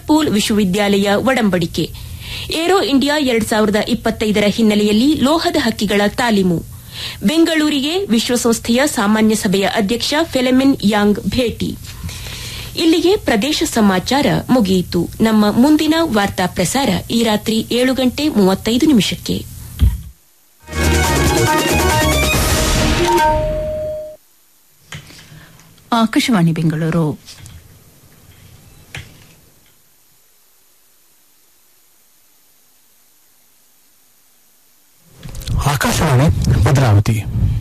Pool ವಿಶ್ವವಿದ್ಯಾಲಯ ಒಡಂಬಡಿಕೆ aero India ಎರಡ್ ಸಾವಿರದ ಇಪ್ಪತ್ತೈದರ ಹಿನ್ನೆಲೆಯಲ್ಲಿ ಲೋಹದ ಹಕ್ಕಿಗಳ ತಾಲೀಮು ಬೆಂಗಳೂರಿಗೆ ವಿಶ್ವಸಂಸ್ಥೆಯ ಸಾಮಾನ್ಯ ಸಭೆಯ ಅಧ್ಯಕ್ಷ ಫೆಲೆಮಿನ್ ಯಾಂಗ್ ಭೇಟಿ ಇಲ್ಲಿಗೆ ಪ್ರದೇಶ ಸಮಾಚಾರ ಮುಗಿಯಿತು ನಮ್ಮ ಮುಂದಿನ ವಾರ್ತಾ ಪ್ರಸಾರ ಈ ರಾತ್ರಿ ಏಳು ಗಂಟೆ ಮೂವತ್ತೈದು ನಿಮಿಷಕ್ಕೆ ಆಕಾಶವಾಣಿ ಬೆಂಗಳೂರು ಆಕಾಶವಾಣಿ ಭದ್ರಾವತಿ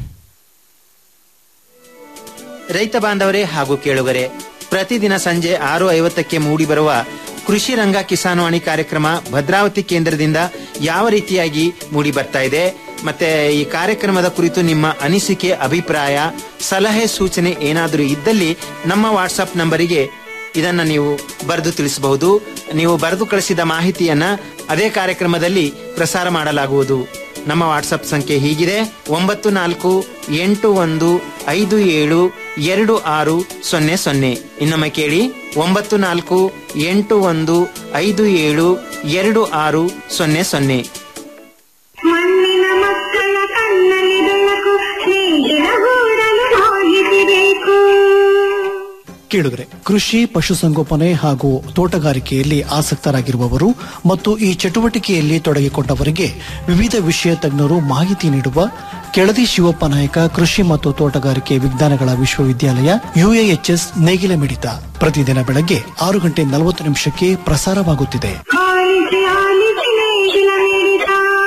ರೈತ ಬಾಂಧವರೇ ಹಾಗೂ ಕೇಳುಗರೆ ಪ್ರತಿದಿನ ಸಂಜೆ ಆರು ಐವತ್ತಕ್ಕೆ ಮೂಡಿಬರುವ ಕೃಷಿ ರಂಗ ಕಿಸಾನ್ವಾಣಿ ಕಾರ್ಯಕ್ರಮ ಭದ್ರಾವತಿ ಕೇಂದ್ರದಿಂದ ಯಾವ ರೀತಿಯಾಗಿ ಮೂಡಿ ಬರ್ತಾ ಇದೆ ಮತ್ತೆ ಈ ಕಾರ್ಯಕ್ರಮದ ಕುರಿತು ನಿಮ್ಮ ಅನಿಸಿಕೆ ಅಭಿಪ್ರಾಯ ಸಲಹೆ ಸೂಚನೆ ಏನಾದರೂ ಇದ್ದಲ್ಲಿ ನಮ್ಮ ವಾಟ್ಸಪ್ ನಂಬರಿಗೆ ಇದನ್ನ ನೀವು ಬರೆದು ತಿಳಿಸಬಹುದು ನೀವು ಬರೆದು ಕಳಿಸಿದ ಮಾಹಿತಿಯನ್ನ ಅದೇ ಕಾರ್ಯಕ್ರಮದಲ್ಲಿ ಪ್ರಸಾರ ಮಾಡಲಾಗುವುದು ನಮ್ಮ ವಾಟ್ಸಪ್ ಸಂಖ್ಯೆ ಹೀಗಿದೆ ಒಂಬತ್ತು ನಾಲ್ಕು ಎಂಟು ಒಂದು ಐದು ಏಳು ಎರಡು ಆರು ಸೊನ್ನೆ ಸೊನ್ನೆ ಇನ್ನೊಮ್ಮೆ ಕೇಳಿ ಒಂಬತ್ತು ನಾಲ್ಕು ಎಂಟು ಒಂದು ಐದು ಏಳು ಎರಡು ಆರು ಸೊನ್ನೆ ಸೊನ್ನೆ ಮಣ್ಣಿನ ಮಕ್ಕಳ ಕಣ್ಣಲ್ಲಿ ಬೆಳಕು ಸ್ನೇಹಿತರ ಗೂಡಲು ಹೋಗಿಸಬೇಕು ಕೇಳುಗರೆ ಕೃಷಿ ಪಶುಸಂಗೋಪನೆ ಹಾಗೂ ತೋಟಗಾರಿಕೆಯಲ್ಲಿ ಆಸಕ್ತರಾಗಿರುವವರು ಮತ್ತು ಈ ಚಟುವಟಿಕೆಯಲ್ಲಿ ತೊಡಗಿಕೊಂಡವರಿಗೆ ವಿವಿಧ ವಿಷಯ ತಜ್ಞರು ಮಾಹಿತಿ ನೀಡುವ ಕೆಳದಿ ಶಿವಪ್ಪ ನಾಯಕ ಕೃಷಿ ಮತ್ತು ತೋಟಗಾರಿಕೆ ವಿಜ್ಞಾನಗಳ ವಿಶ್ವವಿದ್ಯಾಲಯ ಯುಎಎಚ್ಎಸ್ ನೇಗಿಲ ಮಿಡಿತ ಪ್ರತಿದಿನ ಬೆಳಗ್ಗೆ ಆರು ಗಂಟೆ ನಲವತ್ತು ನಿಮಿಷಕ್ಕೆ ಪ್ರಸಾರವಾಗುತ್ತಿದೆ ಆಲಿಸಿ ಆಲಿಸಿ ನೇಗಿಲ ಮಿಡಿತ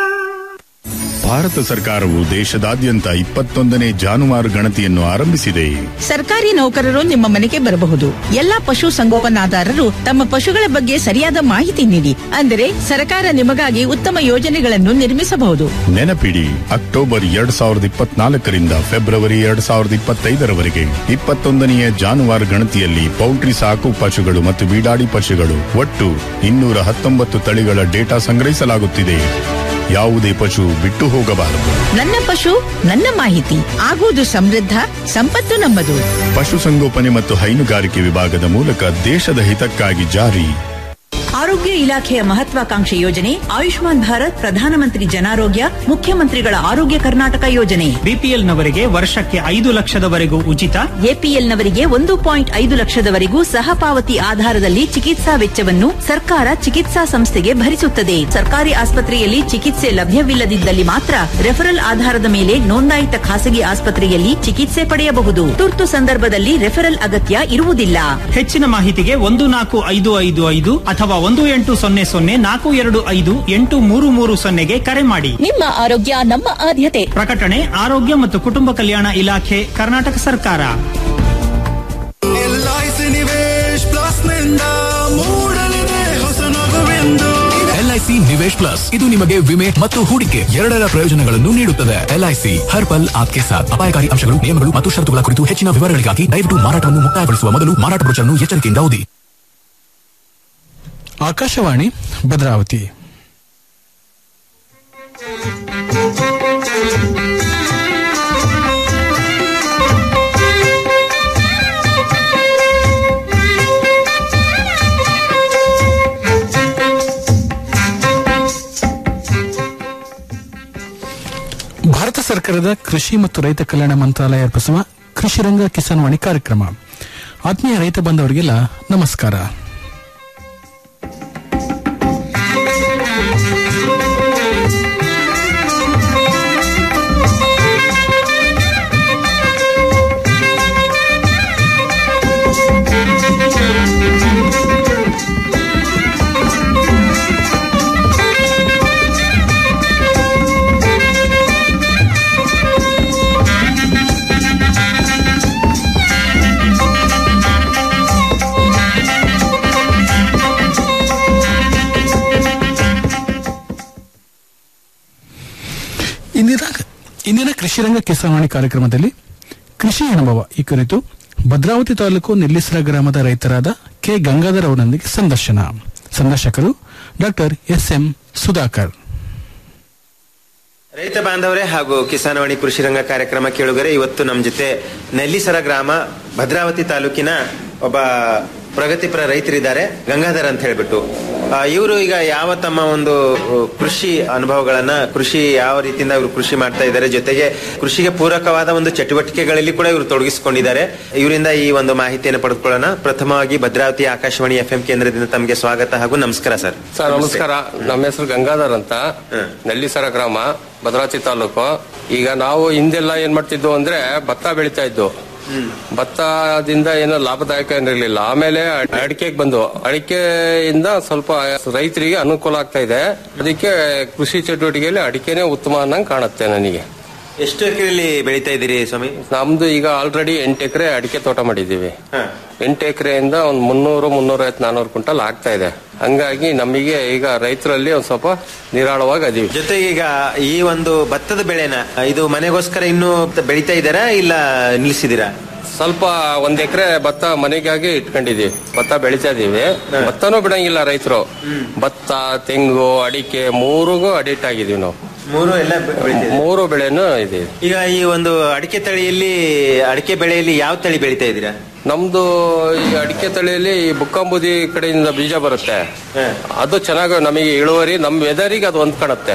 ಭಾರತ ಸರ್ಕಾರವು ದೇಶದಾದ್ಯಂತ ಇಪ್ಪತ್ತೊಂದನೇ ಜಾನುವಾರು ಗಣತಿಯನ್ನು ಆರಂಭಿಸಿದೆ ಸರ್ಕಾರಿ ನೌಕರರು ನಿಮ್ಮ ಮನೆಗೆ ಬರಬಹುದು ಎಲ್ಲಾ ಪಶು ಸಂಗೋಪನಾದಾರರು ತಮ್ಮ ಪಶುಗಳ ಬಗ್ಗೆ ಸರಿಯಾದ ಮಾಹಿತಿ ನೀಡಿ ಅಂದರೆ ಸರ್ಕಾರ ನಿಮಗಾಗಿ ಉತ್ತಮ ಯೋಜನೆಗಳನ್ನು ನಿರ್ಮಿಸಬಹುದು ನೆನಪಿಡಿ ಅಕ್ಟೋಬರ್ ಎರಡ್ ಸಾವಿರದ ಇಪ್ಪತ್ನಾಲ್ಕರಿಂದ ಫೆಬ್ರವರಿ ಎರಡ್ ಸಾವಿರದ ಇಪ್ಪತ್ತೈದರವರೆಗೆ ಇಪ್ಪತ್ತೊಂದನೆಯ ಜಾನುವಾರು ಗಣತಿಯಲ್ಲಿ ಪೌಲ್ಟ್ರಿ ಸಾಕು ಪಶುಗಳು ಮತ್ತು ಬೀಡಾಡಿ ಪಶುಗಳು ಒಟ್ಟು ಇನ್ನೂರ ಹತ್ತೊಂಬತ್ತು ತಳಿಗಳ ಡೇಟಾ ಸಂಗ್ರಹಿಸಲಾಗುತ್ತಿದೆ ಯಾವುದೇ ಪಶು ಬಿಟ್ಟು ಹೋಗಬಾರದು ನನ್ನ ಪಶು ನನ್ನ ಮಾಹಿತಿ ಆಗುವುದು ಸಮೃದ್ಧ ಸಂಪತ್ತು ನಮ್ಮದು ಪಶುಸಂಗೋಪನೆ ಮತ್ತು ಹೈನುಗಾರಿಕೆ ವಿಭಾಗದ ಮೂಲಕ ದೇಶದ ಹಿತಕ್ಕಾಗಿ ಜಾರಿ ಆರೋಗ್ಯ ಇಲಾಖೆಯ ಮಹತ್ವಾಕಾಂಕ್ಷೆ ಯೋಜನೆ ಆಯುಷ್ಮಾನ್ ಭಾರತ್ ಪ್ರಧಾನಮಂತ್ರಿ ಜನಾರೋಗ್ಯ ಮುಖ್ಯಮಂತ್ರಿಗಳ ಆರೋಗ್ಯ ಕರ್ನಾಟಕ ಯೋಜನೆ ಬಿಪಿಎಲ್ ನವರಿಗೆ ವರ್ಷಕ್ಕೆ ಐದು ಲಕ್ಷದವರೆಗೂ ಉಚಿತ ಎಪಿಎಲ್ನವರಿಗೆ ಒಂದು ಪಾಯಿಂಟ್ ಐದು ಲಕ್ಷದವರೆಗೂ ಸಹಪಾವತಿ ಆಧಾರದಲ್ಲಿ ಚಿಕಿತ್ಸಾ ವೆಚ್ಚವನ್ನು ಸರ್ಕಾರ ಚಿಕಿತ್ಸಾ ಸಂಸ್ಥೆಗೆ ಭರಿಸುತ್ತದೆ ಸರ್ಕಾರಿ ಆಸ್ಪತ್ರೆಯಲ್ಲಿ ಚಿಕಿತ್ಸೆ ಲಭ್ಯವಿಲ್ಲದಿದ್ದಲ್ಲಿ ಮಾತ್ರ ರೆಫರಲ್ ಆಧಾರದ ಮೇಲೆ ನೋಂದಾಯಿತ ಖಾಸಗಿ ಆಸ್ಪತ್ರೆಯಲ್ಲಿ ಚಿಕಿತ್ಸೆ ಪಡೆಯಬಹುದು ತುರ್ತು ಸಂದರ್ಭದಲ್ಲಿ ರೆಫರಲ್ ಅಗತ್ಯ ಇರುವುದಿಲ್ಲ ಹೆಚ್ಚಿನ ಮಾಹಿತಿಗೆ ಒಂದು ನಾಲ್ಕು ಐದು ಐದು ಐದು ಅಥವಾ ಒಂದು ಎಂಟು ಸೊನ್ನೆ ಸೊನ್ನೆ ನಾಲ್ಕು ಎರಡು ಐದು ಎಂಟು ಮೂರು ಮೂರು ಸೊನ್ನೆಗೆ ಕರೆ ಮಾಡಿ ನಿಮ್ಮ ಆರೋಗ್ಯ ನಮ್ಮ ಆದ್ಯತೆ ಪ್ರಕಟಣೆ ಆರೋಗ್ಯ ಮತ್ತು ಕುಟುಂಬ ಕಲ್ಯಾಣ ಇಲಾಖೆ ಕರ್ನಾಟಕ ಸರ್ಕಾರ ಎಲ್ಐಸಿ ನಿವೇಶ್ ಪ್ಲಸ್ ನಿಂದ ಮೂಡಲಿದೆ ಹೊಸ ನಗುವೆಂದು ಎಲ್ಐಸಿ ನಿವೇಶ್ ಪ್ಲಸ್ ಇದು ನಿಮಗೆ ವಿಮೆ ಮತ್ತು ಹೂಡಿಕೆ ಎರಡರ ಪ್ರಯೋಜನಗಳನ್ನು ನೀಡುತ್ತದೆ ಎಲ್ಐಸಿ ಹರ್ ಪಲ್ ಆಪ್ಕೆ ಸಾಥ್ ಅಪಾಯಕಾರಿ ಅಂಶಗಳು ನಿಯಮಗಳು ಮತ್ತು ಷರತ್ತುಗಳ ಕುರಿತು ಹೆಚ್ಚಿನ ವಿವರಗಳಿಗಾಗಿ ದಯವಿಟ್ಟು ಮಾರಾಟವನ್ನು ಮುಕ್ತಾಯಗೊಳಿಸುವ ಮೊದಲು ಮಾರಾಟ ಬ್ರೋಚರ್ನ್ನು ಎಚ್ಚರಿಕೆಯಿಂದ ಓದಿ ಆಕಾಶವಾಣಿ ಭದ್ರಾವತಿ ಭಾರತ ಸರ್ಕಾರದ ಕೃಷಿ ಮತ್ತು ರೈತ ಕಲ್ಯಾಣ ಮಂತ್ರಾಲಯ ಅರ್ಪಿಸುವ ಕೃಷಿ ರಂಗ ಕಿಸಾನ್ ವಾಣಿ ಕಾರ್ಯಕ್ರಮ ಆತ್ಮೀಯ ರೈತ ಬಾಂಧವರಿಗೆಲ್ಲ ನಮಸ್ಕಾರ ಇಂದಿನ ಇಂದಿನ ಕೃಷಿ ರಂಗ ಕಿಸಾನ್ವಾಣಿ ಕಾರ್ಯಕ್ರಮದಲ್ಲಿ ಕೃಷಿ ಅನುಭವ ಈ ಕುರಿತು ಭದ್ರಾವತಿ ತಾಲೂಕು ನೆಲ್ಲಿಸರ ಗ್ರಾಮದ ರೈತರಾದ ಕೆ ಗಂಗಾಧರ್ ಅವರೊಂದಿಗೆ ಸಂದರ್ಶನ ಸಂದರ್ಶಕರು ಡಾಕ್ಟರ್ ಎಸ್ ಎಂ ಸುಧಾಕರ್ ರೈತ ಬಾಂಧವರೇ ಹಾಗೂ ಕಿಸಾನವಾಣಿ ಕೃಷಿ ರಂಗ ಕಾರ್ಯಕ್ರಮ ಕೇಳುಗರೆ ಇವತ್ತು ನಮ್ಮ ಜೊತೆ ನೆಲ್ಲಿಸರ ಗ್ರಾಮ ಭದ್ರಾವತಿ ತಾಲೂಕಿನ ಒಬ್ಬ ಪ್ರಗತಿಪರ ರೈತರಿದ್ದಾರೆ ಗಂಗಾಧರ್ ಅಂತ ಹೇಳ್ಬಿಟ್ಟು ಇವರು ಈಗ ಯಾವ ತಮ್ಮ ಒಂದು ಆ, ಕೃಷಿ ಅನುಭವಗಳನ್ನ ಕೃಷಿ ಯಾವ ರೀತಿಯಿಂದ ಇವರು ಕೃಷಿ ಮಾಡ್ತಾ ಇದ್ದಾರೆ ಜೊತೆಗೆ ಕೃಷಿಗೆ ಪೂರಕವಾದ ಒಂದು ಚಟುವಟಿಕೆಗಳಲ್ಲಿ ಕೂಡ ಇವರು ತೊಡಗಿಸಿಕೊಂಡಿದ್ದಾರೆ ಇವರಿಂದ ಈ ಒಂದು ಮಾಹಿತಿಯನ್ನು ಪಡೆದುಕೊಳ್ಳೋಣ ಪ್ರಥಮವಾಗಿ ಭದ್ರಾವತಿ ಆಕಾಶವಾಣಿ ಎಫ್ ಕೇಂದ್ರದಿಂದ ತಮಗೆ ಸ್ವಾಗತ ಹಾಗೂ ನಮಸ್ಕಾರ ಸರ್ ಸರ್ ನಮಸ್ಕಾರ ನಮ್ಮ ಹೆಸರು ಗಂಗಾಧರ್ ಅಂತ ನೆಲ್ಲಿಸರ ಗ್ರಾಮ ಭದ್ರಾವತಿ ತಾಲೂಕು ಈಗ ನಾವು ಹಿಂದೆಲ್ಲ ಏನ್ ಮಾಡ್ತಿದ್ವು ಅಂದ್ರೆ ಭತ್ತ ಬೆಳಿತಾ ಇದ್ವು ಭತ್ತದಿಂದ ಏನೋ ಲಾಭದಾಯಕ ಏನಿರ್ಲಿಲ್ಲ ಆಮೇಲೆ ಅಡಿಕೆಗೆ ಬಂದು ಅಡಿಕೆಯಿಂದ ಸ್ವಲ್ಪ ರೈತರಿಗೆ ಅನುಕೂಲ ಆಗ್ತಾ ಇದೆ ಅದಕ್ಕೆ ಕೃಷಿ ಚಟುವಟಿಕೆಯಲ್ಲಿ ಅಡಿಕೆನೇ ಉತ್ತಮ ಅನ್ನಂಗ್ ಕಾಣುತ್ತೆ ನನಗೆ ಎಷ್ಟು ಎಕರೆಯಲ್ಲಿ ಬೆಳೀತಾ ಇದ್ದೀರಿ ಸ್ವಾಮಿ ನಮ್ದು ಈಗ ಆಲ್ರೆಡಿ ಎಂಟು ಎಕರೆ ಅಡಿಕೆ ತೋಟ ಮಾಡಿದ್ದೀವಿ ಎಂಟು ಎಕರೆಯಿಂದ ಒಂದ್ ಮುನ್ನೂರು ಮುನ್ನೂರ ಐವತ್ ನಾನೂರು ಕ್ವಿಂಟಲ್ ಆಗ್ತಾ ಇದೆ ಹಂಗಾಗಿ ನಮಗೆ ಈಗ ರೈತರಲ್ಲಿ ಒಂದ್ ಸ್ವಲ್ಪ ನಿರಾಳವಾಗಿ ಅದೀವಿ ಜೊತೆಗೆ ಈಗ ಈ ಒಂದು ಭತ್ತದ ಬೆಳೆನ ಇದು ಮನೆಗೋಸ್ಕರ ಇನ್ನೂ ಬೆಳೀತಾ ಇದ್ದಾರಾ ಇಲ್ಲ ನಿಲ್ಲಿಸಿದೀರಾ ಸ್ವಲ್ಪ ಒಂದ್ ಎಕರೆ ಭತ್ತ ಮನೆಗಾಗಿ ಇಟ್ಕೊಂಡಿದೀವಿ ಭತ್ತ ಬೆಳಿತಾ ಇದೀವಿ ಭತ್ತನೂ ಬಿಡಂಗಿಲ್ಲ ರೈತರು ಭತ್ತ ತೆಂಗು ಅಡಿಕೆ ಮೂರಿಗೂ ಅಡಿಟ್ ಆಗಿದೀವಿ ನಾವು ಮೂರು ಎಲ್ಲ ಬೆ- ಬೆಳಿತಾ ಇದ್ದೀರಾ? ಮೂರು ಬೆಳೆನೂ ಇದೆ ಈಗ ಈ ಒಂದು ಅಡಿಕೆ ತಳಿಯಲ್ಲಿ ಅಡಿಕೆ ಬೆಳೆಯಲ್ಲಿ ಯಾವ ತಳಿ ಬೆಳೀತಾ ಇದ್ದೀರಾ ನಮ್ದು ಈ ಅಡಿಕೆ ತಳಿಯಲ್ಲಿ ಈ ಬುಕ್ಕಂಬುದಿ ಕಡೆಯಿಂದ ಬೀಜ ಬರುತ್ತೆ ಅದು ಚೆನ್ನಾಗಿ ನಮಗೆ ಇಳುವರಿ ನಮ್ ವೆದರಿಗೆ ಅದು ಹೊಂದ್ಕೊಳತ್ತೆ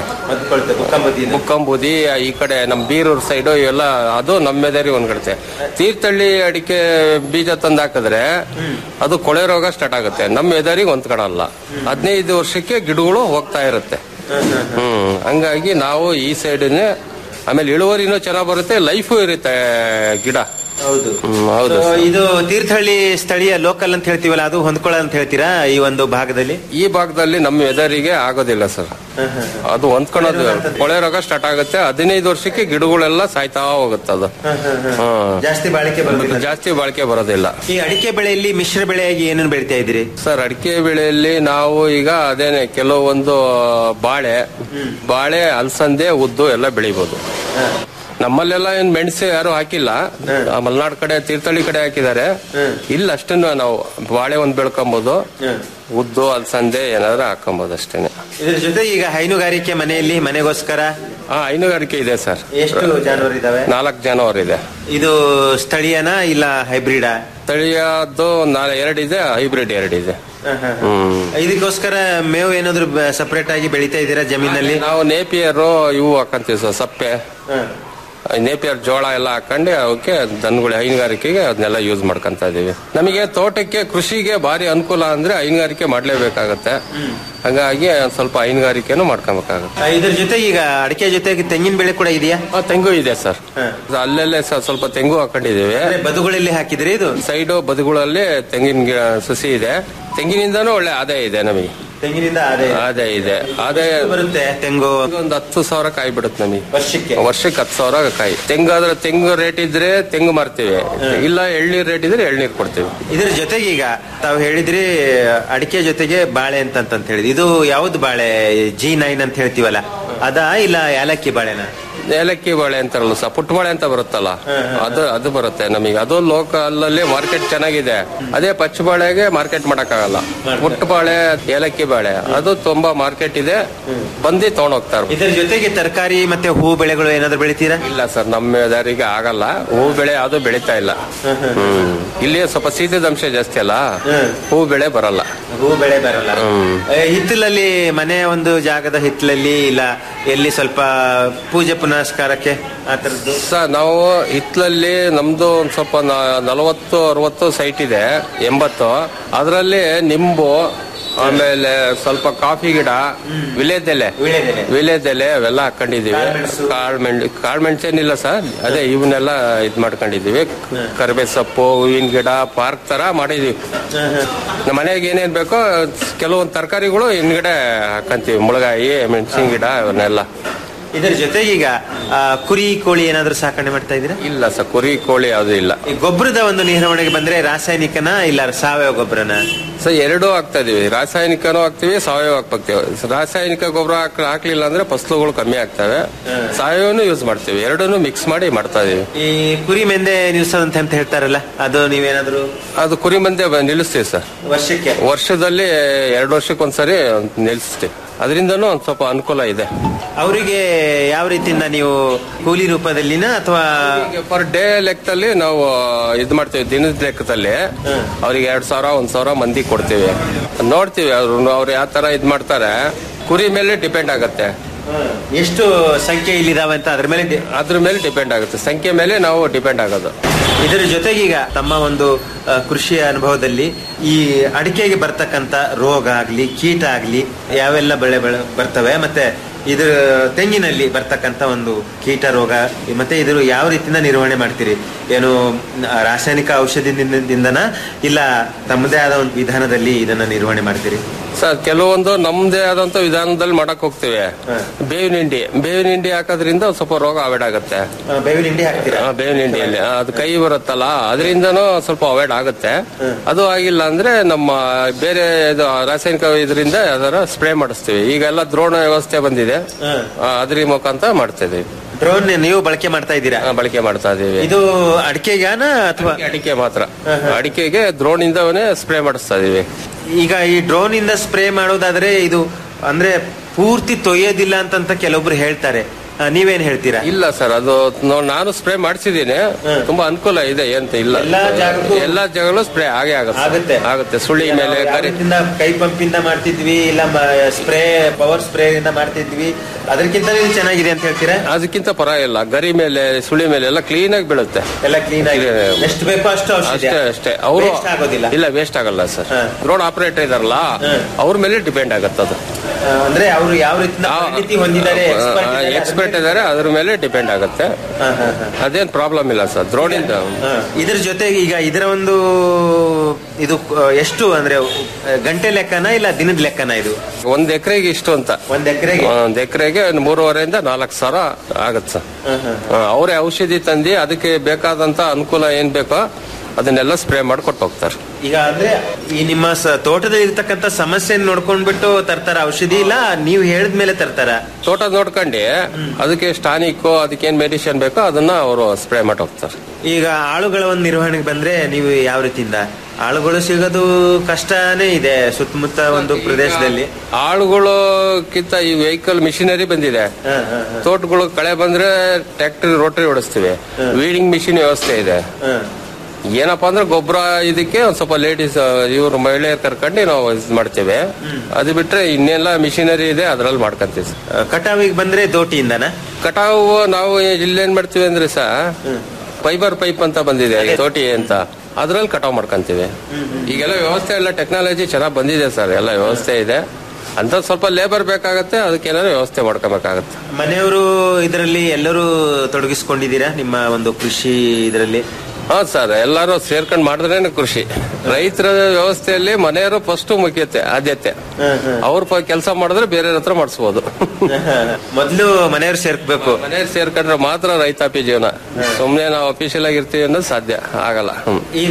ಬುಕ್ಕಂಬುದಿ ಈ ಕಡೆ ನಮ್ ಬೀರೂರ್ ಸೈಡ್ ಇವೆಲ್ಲ ಅದು ನಮ್ ವೆದರಿಗೆ ಹೊಂದ್ಕೊಳುತ್ತೆ ತೀರ್ಥಹಳ್ಳಿ ಅಡಿಕೆ ಬೀಜ ತಂದು ಹಾಕಿದ್ರೆ ಅದು ಕೊಳೆ ರೋಗ ಸ್ಟಾರ್ಟ್ ಆಗುತ್ತೆ ನಮ್ ವೆದರಿಗೆ ಹೊಂದ್ಕೊಳಲ್ಲ ಹದಿನೈದು ವರ್ಷಕ್ಕೆ ಗಿಡಗಳು ಹೋಗ್ತಾ ಇರುತ್ತೆ ಹ್ಮ್ ಹಂಗಾಗಿ ನಾವು ಈ ಸೈಡ್ನೇ ಆಮೇಲೆ ಇಳುವರಿನೂ ಚೆನ್ನಾಗ್ ಬರುತ್ತೆ ಲೈಫು ಇರುತ್ತೆ ಗಿಡ ಹೌದು ಹ್ಮ್, ಹೌದು So, ಸರ್. ಇದು ತೀರ್ಥಹಳ್ಳಿ ಸ್ಥಳೀಯ ಲೋಕಲ್ ಅಂತ ಹೇಳ್ತೀವಲ್ಲ ಅದು ಹೊಂದ್ಕೊಳ್ಳ ಅಂತ ಹೇಳ್ತೀರಾ ಈ ಒಂದು ಭಾಗದಲ್ಲಿ ಈ ಭಾಗದಲ್ಲಿ ನಮ್ಮ ವೆದರಿಗೆ ಆಗೋದಿಲ್ಲ ಸರ್ ಅದು ಹೊಂದ್ಕೊಳೋದು ಕೊಳೆ ರೋಗ ಸ್ಟಾರ್ಟ್ ಆಗುತ್ತೆ ಹದಿನೈದು ವರ್ಷಕ್ಕೆ ಗಿಡಗಳೆಲ್ಲ ಸಾಯ್ತಾ ಹೋಗುತ್ತೆ ಅದು ಹ್ಮ್. ಜಾಸ್ತಿ ಬಾಳಿಕೆ ಬರೋದಿಲ್ಲ ಜಾಸ್ತಿ ಬಾಳಿಕೆ ಬರೋದಿಲ್ಲ ಈ ಅಡಿಕೆ ಬೆಳೆಯಲ್ಲಿ ಮಿಶ್ರ ಬೆಳೆಯಾಗಿ ಏನೇನು ಬೆಳಿತಾ ಇದ್ದೀರಿ ಸರ್ ಅಡಿಕೆ ಬೆಳೆಯಲ್ಲಿ ನಾವು ಈಗ ಅದೇನೆ ಕೆಲವೊಂದು ಬಾಳೆ ಬಾಳೆ ಅಲಸಂದೆ ಉದ್ದು ಎಲ್ಲ ಬೆಳಿಬಹುದು ನಮ್ಮಲ್ಲೆಲ್ಲ ಏನ್ ಮೆಣಸು ಯಾರು ಹಾಕಿಲ್ಲ ಆ ಮಲ್ನಾಡ್ ಕಡೆ ತೀರ್ಥಹಳ್ಳಿ ಕಡೆ ಹಾಕಿದ್ದಾರೆ ಇಲ್ಲ ಅಷ್ಟನ್ನು ನಾವು ಬಾಳೆ ಒಂದ್ ಬೆಳ್ಕೊಬಹುದು ಉದ್ದು ಅಲಸಂದೆ ಏನಾದ್ರು ಹಾಕೊಬಹುದು ಅಷ್ಟೇನೆ ಇದ್ರ ಜೊತೆ ಈಗ ಹೈನುಗಾರಿಕೆ ಮನೆಯಲ್ಲಿ ಮನೆಗೋಸ್ಕರ ಹಾ ಹೈನುಗಾರಿಕೆ ಇದೆ ಸರ್ ಎಷ್ಟು ಜಾನುವಾರು ಇದಾವೆ ನಾಲ್ಕು ಜಾನುವಾರು ಇದೆ ಇದು ಸ್ಥಳೀಯನಾ ಇಲ್ಲ ಹೈಬ್ರಿಡಾ ತಳಿಯದ್ದು ನಾಲ್ ಎರಡಿದೆ ಹೈಬ್ರಿಡ್ ಎರಡಿದೆ ಹ್ಮ್ ಇದಕ್ಕೋಸ್ಕರ ಮೇವು ಏನಾದ್ರು ಸಪರೇಟ್ ಆಗಿ ಬೆಳಿತಾ ಇದ್ದೀರಾ ಜಮೀನಲ್ಲಿ ನಾವು ನೇಪಿಯರು ಇವು ಹಾಕಂತೀವಿ ಸರ್ ಸಪ್ಪೆ ನೇಪಿಯರ್ ಜೋಳ ಎಲ್ಲ ಹಾಕೊಂಡು ಅವಕ್ಕೆ ದನಗಳು ಹೈನುಗಾರಿಕೆಗೆ ಅದನ್ನೆಲ್ಲ ಯೂಸ್ ಮಾಡ್ಕೊಂತ ಇದೀವಿ ನಮಗೆ ತೋಟಕ್ಕೆ ಕೃಷಿಗೆ ಭಾರಿ ಅನುಕೂಲ ಅಂದ್ರೆ ಹೈನುಗಾರಿಕೆ ಮಾಡ್ಲೇಬೇಕಾಗತ್ತೆ ಹಾಗಾಗಿ ಒಂದ್ ಸ್ವಲ್ಪ ಹೈನುಗಾರಿಕೆನೂ ಮಾಡ್ಕೊಬೇಕಾಗತ್ತೆ ಆ, ಇದ್ರ ಜೊತೆ ಈಗ ಅಡಿಕೆ ಜೊತೆಗೆ ತೆಂಗಿನ ಬೆಳೆ ಕೂಡ ಇದೆಯಾ ಆ, ತೆಂಗು ಇದೆ ಸರ್ ಅಲ್ಲೆಲ್ಲೇ ಸ- ಸ್ವಲ್ಪ ತೆಂಗು ಹಾಕೊಂಡಿದೀವಿ ಅಂದ್ರೆ ಬದುಗಳಲ್ಲಿ ಹಾಕಿದ್ರಿ ಇದು ಸೈಡು ಬದುಗಳಲ್ಲಿ ತೆಂಗಿನ ಗಿಡ ಸಸಿ ಇದೆ ತೆಂಗಿನಿಂದನೂ ಒಳ್ಳೆ ಆದಾಯ ಇದೆ ನಮಗೆ ತೆಂಗಿನಿಂದ ಆದಾಯ ಆದಾಯ ಇದೆ ಆದಾಯ ಬರುತ್ತೆ ತೆಂಗು ಒಂದು ಹತ್ತು ಸಾವಿರ ಕಾಯಿ ಬಿಡುತ್ತೆ ನಮಗೆ ವರ್ಷಕ್ಕೆ ವರ್ಷಕ್ಕೆ ಹತ್ತು ಸಾವಿರ ಕಾಯಿ ತೆಂಗಾದ್ರೆ ತೆಂಗು ರೇಟ್ ಇದ್ರೆ ತೆಂಗು ಮಾರ್ತೀವಿ ಇಲ್ಲ ಎಳ್ನೀರ್ ರೇಟ್ ಇದ್ರೆ ಎಳ್ನೀರ್ ಕೊಡ್ತೀವಿ ಇದ್ರ ಜೊತೆಗೆ ಈಗ ತಾವು ಹೇಳಿದ್ರಿ ಅಡಿಕೆ ಜೊತೆಗೆ ಬಾಳೆ ಅಂತ ಅಂತ ಹೇಳಿದ್ರಿ ಇದು ಯಾವ್ದು ಬಾಳೆ ಜಿ ನೈನ್ ಅಂತ ಹೇಳ್ತೀವಲ್ಲ ಅದಾ ಇಲ್ಲ ಏಲಕ್ಕಿ ಬಾಳೆನ ಏಲಕ್ಕಿ ಬಾಳೆ ಅಂತಾರಲ್ಲ ಸರ್ ಪುಟ್ಟ ಬಾಳೆ ಅಂತ ಬರುತ್ತಲ್ಲ ಅದು ಅದು ಬರುತ್ತೆ ನಮಗೆ ಅದು ಲೋಕಲ್ ಅಲ್ಲಿ ಮಾರ್ಕೆಟ್ ಚೆನ್ನಾಗಿದೆ ಅದೇ ಪಚ್ಚ ಬಾಳೆಗೆ ಮಾರ್ಕೆಟ್ ಮಾಡಕ್ಕಾಗಲ್ಲ ಪುಟ್ಟ ಬಾಳೆ ಏಲಕ್ಕಿ ಬಾಳೆ ಅದು ತುಂಬಾ ಮಾರ್ಕೆಟ್ ಇದೆ ಬಂದು ತಗೊಂಡ್ ಹೋಗ್ತಾರೆ ಇದ್ರ ಜೊತೆಗೆ ತರಕಾರಿ ಮತ್ತೆ ಹೂ ಬೆಳೆಗಳು ಏನಾದ್ರು ಬೆಳಿತೀರಾ ಇಲ್ಲ ಸರ್ ನಮ್ಮ ದಾರಿಗೆ ಆಗಲ್ಲ ಹೂ ಬೆಳೆ ಅದು ಬೆಳೀತಾ ಇಲ್ಲ ಹ್ಮ್ ಇಲ್ಲಿ ಸ್ವಲ್ಪ ಶೀತದ ಅಂಶ ಜಾಸ್ತಿ ಅಲ್ಲ ಹೂ ಬೆಳೆ ಬರಲ್ಲ ಹೂ ಬೆಳೆ ಬರಲ್ಲ ಹ್ಮ್. ಏ, ಹಿತ್ತಲಲ್ಲಿ ಮನೆ ಒಂದು ಜಾಗದ ಹಿತ್ತಲಲ್ಲಿ ಇಲ್ಲ ಎಲ್ಲಿ ಸ್ವಲ್ಪ ಪೂಜೆ ಪುನಸ್ಕಾರಕ್ಕೆ ಆ ತರದ್ದು ಸರ್ ನಾವು ಹಿತ್ಲಲ್ಲಿ ನಮ್ದು ಒಂದ್ ಸ್ವಲ್ಪ ನ- ನಲವತ್ತು ಅರವತ್ತು ಸೈಟ್ ಇದೆ ಎಂಬತ್ತು ಅದರಲ್ಲಿ ನಿಂಬು ಆಮೇಲೆ ಸ್ವಲ್ಪ ಕಾಫಿ ಗಿಡ ವಿಲೇದೆಲೆ ವೀಳ್ಯದೆಲೆ. ವಿಲೇದೆಲೆ ಅವೆಲ್ಲ ಹಾಕೊಂಡಿದೀವಿ ಕಾಳು ಮೆಣ್ ಕಾಳು ಮೆಣಸೇನಿಲ್ಲ ಸರ್ ಅದೇ ಇವನ್ನೆಲ್ಲ ಇದ್ ಮಾಡ್ಕೊಂಡಿದೀವಿ ಕರಿಬೇ ಸೊಪ್ಪು ಹೂವಿನ ಗಿಡ ಪಾರ್ಕ್ ತರ ಮಾಡಿದೀವಿ ನಮ್ಮ ಮನೆಗೆ ಏನೇನ್ ಬೇಕೋ ಕೆಲವೊಂದು ತರಕಾರಿಗಳು ಹಿಂದ್ಗಡೆ ಹಾಕಂತೀವಿ ಮುಳಗಾಯಿ ಮೆಣಸಿನ ಗಿಡ ಇವನ್ನೆಲ್ಲ ಇದರ ಜೊತೆಗೆ ಈಗ ಆ, ಕುರಿ ಕೋಳಿ ಏನಾದ್ರು ಸಾಕಣೆ ಮಾಡ್ತಾ ಇದ್ದೀರಾ ಇಲ್ಲ ಸರ್ ಕುರಿ ಕೋಳಿ ಯಾವ್ದು ಇಲ್ಲ ಈ ಗೊಬ್ಬರದ ಒಂದು ನಿರ್ವಹಣೆಗೆ ಬಂದ್ರೆ ರಾಸಾಯನಿಕನ ಇಲ್ಲ ಸಾವಯವ ಗೊಬ್ಬರನ ಸೊ ಎರಡೂ ಹಾಕ್ತಾ ಇದೀವಿ ರಾಸಾಯನಿಕನೂ ಹಾಕ್ತಿವಿ ಸಾವಯವ ಹಾಕ್ತಿವಿ ರಾಸಾಯನಿಕ ಗೊಬ್ಬರ ಹಾಕ್ ಹಾಕ್ಲಿಲ್ಲ ಅಂದ್ರೆ ಫಸಲುಗಳು ಕಮ್ಮಿ ಆಗ್ತವೆ ಸಾವಯವನು ಯೂಸ್ ಮಾಡ್ತೀವಿ ಎರಡನ್ನೂ ಮಿಕ್ಸ್ ಮಾಡಿ ಮಾಡ್ತಾ ಇದೀವಿ ಈ ಕುರಿ ಮೆಂದೆ ನಿಲ್ಸೋದಂತ ಅಂತ ಹೇಳ್ತಾರಲ್ಲ ಅದು ನೀವೇನಾದ್ರು ಅದು ಕುರಿ ಮಂದೆ ಬ- ನಿಲ್ಲಿಸ್ತೀವಿ ಸರ್ ವರ್ಷಕ್ಕೆ ವರ್ಷದಲ್ಲಿ ಎರಡು ವರ್ಷಕ್ಕೊಂದ್ಸರಿ ನಿಲ್ಲಿಸ್ತೀವಿ ಅದರಿಂದನೂ ಒಂದ್ ಸ್ವಲ್ಪ ಅನುಕೂಲ ಇದೆ ಅವರಿಗೆ ಯಾವ ರೀತಿಯಿಂದ ನೀವು ಕೂಲಿ ರೂಪದಲ್ಲಿನ ಅಥವಾ ಪರ್ ಡೇ ಲೆಕ್ಕದಲ್ಲಿ ನಾವು ಇದ್ ಮಾಡ್ತೀವಿ ದಿನದ ಲೆಕ್ಕದಲ್ಲಿ ಅವ್ರಿಗೆ ಎರಡ್ ಸಾವಿರ ಒಂದ್ ಸಾವಿರ ಮಂದಿ ಕೊಡ್ತೀವಿ ನೋಡ್ತೀವಿ ಅವ್ರು ಅವ್ರು ಯಾವ ತರ ಇದ್ ಮಾಡ್ತಾರೆ ಕುರಿ ಮೇಲೆ ಡಿಪೆಂಡ್ ಆಗತ್ತೆ ಎಷ್ಟು ಸಂಖ್ಯೆ ಇಲ್ಲಿದಾವೆ ಅಂತ ಅದ್ರ ಮೇಲೆ ಡಿ- ಅದ್ರ ಮೇಲೆ ಡಿಪೆಂಡ್ ಆಗುತ್ತೆ ಸಂಖ್ಯೆ ಮೇಲೆ ನಾವು ಡಿಪೆಂಡ್ ಆಗೋದು ಇದರ ಜೊತೆಗೀಗ ತಮ್ಮ ಒಂದು ಆ, ಕೃಷಿಯ ಅನುಭವದಲ್ಲಿ ಈ ಅಡಿಕೆಗೆ ಬರ್ತಕ್ಕಂತ ರೋಗ ಆಗ್ಲಿ ಕೀಟ ಆಗ್ಲಿ ಯಾವೆಲ್ಲ ಬೆಳೆ ಬೆಳೆ ಬರ್ತವೆ ಮತ್ತೆ ಇದ್ರ ತೆಂಗಿನಲ್ಲಿ ಬರ್ತಕ್ಕಂತ ಒಂದು ಕೀಟ ರೋಗ ಮತ್ತೆ ಇದ್ರ ಯಾವ ರೀತಿಯಿಂದ ನಿರ್ವಹಣೆ ಮಾಡ್ತೀರಿ ಏನು ಆ, ರಾಸಾಯನಿಕ ಔಷಧಿದಿಂದನ ಇಲ್ಲ ತಮ್ಮದೇ ಆದ ಒಂದು ವಿಧಾನದಲ್ಲಿ ಇದನ್ನ ನಿರ್ವಹಣೆ ಮಾಡ್ತೀರಿ ಸರ್ ಕೆಲವೊಂದು ನಮ್ದೇ ಆದಂತ ವಿಧಾನದಲ್ಲಿ ಮಾಡಕ್ ಹೋಗ್ತೀವಿ ಬೇವಿನ ಹಿಂಡಿ ಬೇವಿನ ಹಿಂಡಿ ಹಾಕೋದ್ರಿಂದ ಒಂದ್ ಸ್ವಲ್ಪ ರೋಗ ಅವಾಯ್ಡ್ ಆಗುತ್ತೆ ಆ, ಬೇವಿನ ಹಿಂಡಿ ಹಾಕ್ತೀರಾ ಆ, ಬೇವಿನ ಹಿಂಡಿಯಲ್ಲಿ ಆ, ಅದು ಕೈ ಬರುತ್ತಲ್ಲ ಅದರಿಂದನೂ ಸ್ವಲ್ಪ ಅವಾಯ್ಡ್ ಆಗುತ್ತೆ ಅದು ಆಗಿಲ್ಲ ಅಂದ್ರೆ ನಮ್ಮ ಬೇರೆ ಇದು ರಾಸಾಯನಿಕ ಇದರಿಂದ ಅದರ ಸ್ಪ್ರೇ ಮಾಡಿಸ್ತೀವಿ ಈಗೆಲ್ಲ ದ್ರೋಣ ವ್ಯವಸ್ಥೆ ಬಂದಿದೆ ಆ, ಅದ್ರ ಮುಖಾಂತರ ಮಾಡ್ತಾ ಇದೀವಿ ಡ್ರೋನ್ ನೀವು ಬಳಕೆ ಮಾಡ್ತಾ ಇದ್ದೀರಾ ಆ, ಬಳಕೆ ಮಾಡ್ತಾ ಇದೀವಿ ಇದು ಅಡಿಕೆಗಾನ ಅಥವಾ ಅಡಿಕೆ ಮಾತ್ರ ಅಡಿಕೆಗೆ ದ್ರೋಣ ಇಂದವೇ ಸ್ಪ್ರೇ ಮಾಡಿಸ್ತಾ ಇದೀವಿ ಈಗ ಈ ಡ್ರೋನ್ ಇಂದ ಸ್ಪ್ರೇ ಮಾಡೋದಾದ್ರೆ ಇದು ಅಂದ್ರೆ ಪೂರ್ತಿ ತೊಯ್ಯೋದಿಲ್ಲ ಅಂತಂತ ಕೆಲವೊಬ್ರು ಹೇಳ್ತಾರೆ ಆ, ನೀವೇನ್ ಹೇಳ್ತೀರಾ ಇಲ್ಲ ಸರ್ ಅದು ನೋ- ನಾನು ಸ್ಪ್ರೇ ಮಾಡಿಸಿದ್ದೀನಿ ತುಂಬಾ ಅನುಕೂಲ ಇದೆ ಅಂತ ಇಲ್ಲ ಎಲ್ಲಾ ಜಾಗಕ್ಕೂ- ಎಲ್ಲಾ ಜಾಗಲ್ಲೂ ಸ್ಪ್ರೇ ಆಗೇ ಆಗುತ್ತೆ ಆಗುತ್ತೆ. ಆಗುತ್ತೆ ಸುಳಿ ನಾವು ಮೇಲೆ ಯಾವ ಕರಿ ರೀತಿಯಿಂದ ಕೈ ಪಂಪ್ ಇಂದ ಮಾಡ್ತಿದ್ವಿ ಇಲ್ಲ ಸ್ಪ್ರೇ ಪವರ್ ಸ್ಪ್ರೇ ಇಂದ ಮಾಡ್ತಿದ್ವಿ ಅದಕ್ಕಿಂತ ಇದು ಚೆನ್ನಾಗಿದೆ ಅಂತ ಹೇಳ್ತೀರಾ ಅದಕ್ಕಿಂತ ಪರವಾಗಿಲ್ಲ ಗರಿ ಮೇಲೆ ಸುಳಿ ಮೇಲೆ ಎಲ್ಲ ಕ್ಲೀನ್ ಆಗಿ ಬೀಳುತ್ತೆ ಎಲ್ಲ ಕ್ಲೀನ್ ಆಗಿ Clean. ಎಷ್ಟು ಬೇಕೋ ಅಷ್ಟು ಔಷಧಿ ಅಷ್ಟೇ ಅಷ್ಟೇ ಅವರು Waste ಆಗೋದಿಲ್ಲ ಇಲ್ಲ ವೇಸ್ಟ್ ಆಗಲ್ಲ ಸರ್ ಹಾ. ರೋಡ್ ಆಪರೇಟರ್ ಇದಾರಲ್ಲ ಅವ್ರ ಮೇಲೆ ಡಿಪೆಂಡ್ ಆಗತ್ತೆ ಅದು ಆ, ಅಂದ್ರೆ ಅವರು ಯಾವ ರೀತಿಯಿಂದ ಪರಿಣಿತಿ ಹೊಂದಿದ್ದಾರೆ expert ಇದ್ದಾರೆ, ಎಕ್ಸ್ಪರ್ಟ್ ಇದಾರೆ ಅದ್ರ ಮೇಲೆ ಡಿಪೆಂಡ್ ಆಗುತ್ತೆ ಹಾ, ಹಾ, ಹಾ. ಅದೇನ್ ಪ್ರಾಬ್ಲಮ್ ಇಲ್ಲ ಸರ್ ದ್ರೋಣಿಂದ ಹಾ. ಇದ್ರ ಜೊತೆಗೆ ಈಗ ಇದರ ಒಂದು ಇದು ಆ, ಎಷ್ಟು ಅಂದ್ರೆ ಆ, ಗಂಟೆ ಲೆಕ್ಕನ ಇಲ್ಲ ದಿನದ ಲೆಕ್ಕನ ಇದು ಒಂದ್ ಎಕರೆಗೆ ಇಷ್ಟು ಅಂತ ಒಂದ್ ಎಕರೆಗೆ ಒಂದ್ ಎಕರೆಗೆ ಮೂರುವರೆಯಿಂದ ನಾಲ್ಕು ಸಾವಿರ ಆಗತ್ತೆ ಸರ್ ಅವರೇ ಔಷಧಿ ತಂದು ಅದಕ್ಕೆ ಬೇಕಾದಂತ ಅನುಕೂಲ ಏನ್ ಬೇಕೋ ಅದನ್ನೆಲ್ಲ ಸ್ಪ್ರೇ ಮಾಡ್ಕೊಟ್ಟು ಹೋಗ್ತಾರೆ ಈಗ ಅಂದ್ರೆ ಈ ನಿಮ್ಮ ಸ- ತೋಟದಲ್ಲಿ ಇರ್ತಕ್ಕಂತ ಸಮಸ್ಯೆ ನೋಡ್ಕೊಂಡ್ಬಿಟ್ಟು ತರ್ತಾರ ಔಷಧಿ ಇಲ್ಲ ನೀವು ಹೇಳಿದ್ಮೇಲೆ ತರ್ತಾರ ತೋಟ ನೋಡ್ಕೊಂಡು ಅದಕ್ಕೆ ಸ್ಟಾನಿಕ್ ಅದಕ್ಕೇನ್ ಮೆಡಿಸಿನ್ ಬೇಕೋ ಅದನ್ನ ಅವರು ಸ್ಪ್ರೇ ಮಾಡಿ ಹೋಗ್ತಾರೆ ಈಗ ಆಳುಗಳ ಒಂದು ನಿರ್ವಹಣೆಗೆ ಬಂದ್ರೆ ನೀವು ಯಾವ ರೀತಿಯಿಂದ ಆಳುಗಳು ಸಿಗೋದು ಕಷ್ಟನೇ ಇದೆ ಸುತ್ತಮುತ್ತ ಒಂದು ಪ್ರದೇಶದಲ್ಲಿ ಆಳುಗಳಕ್ಕಿಂತ ಈ ವೆಹಿಕಲ್ ಮಿಷಿನರಿ ಬಂದಿದೆ ತೋಟಗಳು ಕಳೆ ಬಂದ್ರೆ ಟ್ರ್ಯಾಕ್ಟರ್ ರೋಟರಿ ಓಡಿಸ್ತೀವಿ ವೀಡಿಂಗ್ ಮಿಷಿನ್ ವ್ಯವಸ್ಥೆ ಇದೆ ಏನಪ್ಪಾ ಅಂದ್ರೆ ಗೊಬ್ಬರ ಇದಕ್ಕೆ ಒಂದ್ ಸ್ವಲ್ಪ ಲೇಡೀಸ್ ಇವ್ರು ಮಹಿಳೆಯರು ಕರ್ಕೊಂಡು ನಾವು ಇದ್ ಮಾಡ್ತೇವೆ ಅದು ಬಿಟ್ರೆ ಇನ್ನೆಲ್ಲ ಮಿಷಿನರಿ ಇದೆ ಅದ್ರಲ್ಲಿ ಮಾಡ್ಕೊಂತೀವಿ ಸರ್. ಕಟಾವಿಗೆ ಬಂದ್ರೆ ದೋಟಿಯಿಂದನ ಕಟಾವು ನಾವು ಇಲ್ಲೇನ್ ಮಾಡ್ತೀವಿ ಅಂದ್ರೆ ಸಹ ಫೈಬರ್ ಪೈಪ್ ಅಂತ ಬಂದಿದೆ ಈ ತೋಟಿ ಅಂತ ಅದ್ರಲ್ಲಿ ಕಟಾವ್ ಮಾಡ್ಕೊಂತೀವಿ ಈಗೆಲ್ಲ ವ್ಯವಸ್ಥೆ ಎಲ್ಲ ಟೆಕ್ನಾಲಜಿ ಚೆನ್ನಾಗಿ ಬಂದಿದೆ ಸರ್ ಎಲ್ಲ ವ್ಯವಸ್ಥೆ ಇದೆ ಅಂತ ಸ್ವಲ್ಪ ಲೇಬರ್ ಬೇಕಾಗತ್ತೆ ಅದಕ್ಕೇನಾದ್ರು ವ್ಯವಸ್ಥೆ ಮಾಡ್ಕೋಬೇಕಾಗತ್ತೆ ಮನೆಯವರು ಇದರಲ್ಲಿ ಎಲ್ಲರೂ ತೊಡಗಿಸ್ಕೊಂಡಿದ್ದೀರಾ ನಿಮ್ಮ ಒಂದು ಕೃಷಿ ಇದರಲ್ಲಿ ಹೌದು ಸರ್ ಎಲ್ಲರೂ ಸೇರ್ಕೊಂಡು ಮಾಡಿದ್ರೇನೆ ಕೃಷಿ ರೈತರ ವ್ಯವಸ್ಥೆಯಲ್ಲಿ ಮನೆಯವರು ಫಸ್ಟ್ ಮುಖ್ಯತೆ ಆದ್ಯತೆ ಅವ್ರ ಕೆಲಸ ಮಾಡಿದ್ರೆ ಬೇರೆ ಹತ್ರ ಮಾಡಿಸ್ಬೋದು ಮೊದಲು ಮನೆಯವರು ಸೇರ್ಕಬೇಕು ಮನೆಯವ್ರು ಸೇರ್ಕೊಂಡ್ರೆ ಮಾತ್ರ ರೈತಾಪಿ ಜೀವನ ಸುಮ್ನೆ ನಾವು ಅಫಿಷಿಯಲ್ ಆಗಿರ್ತೀವಿ ಅನ್ನೋದು ಸಾಧ್ಯ ಆಗಲ್ಲ ಹ್ಮ್ ಈಗ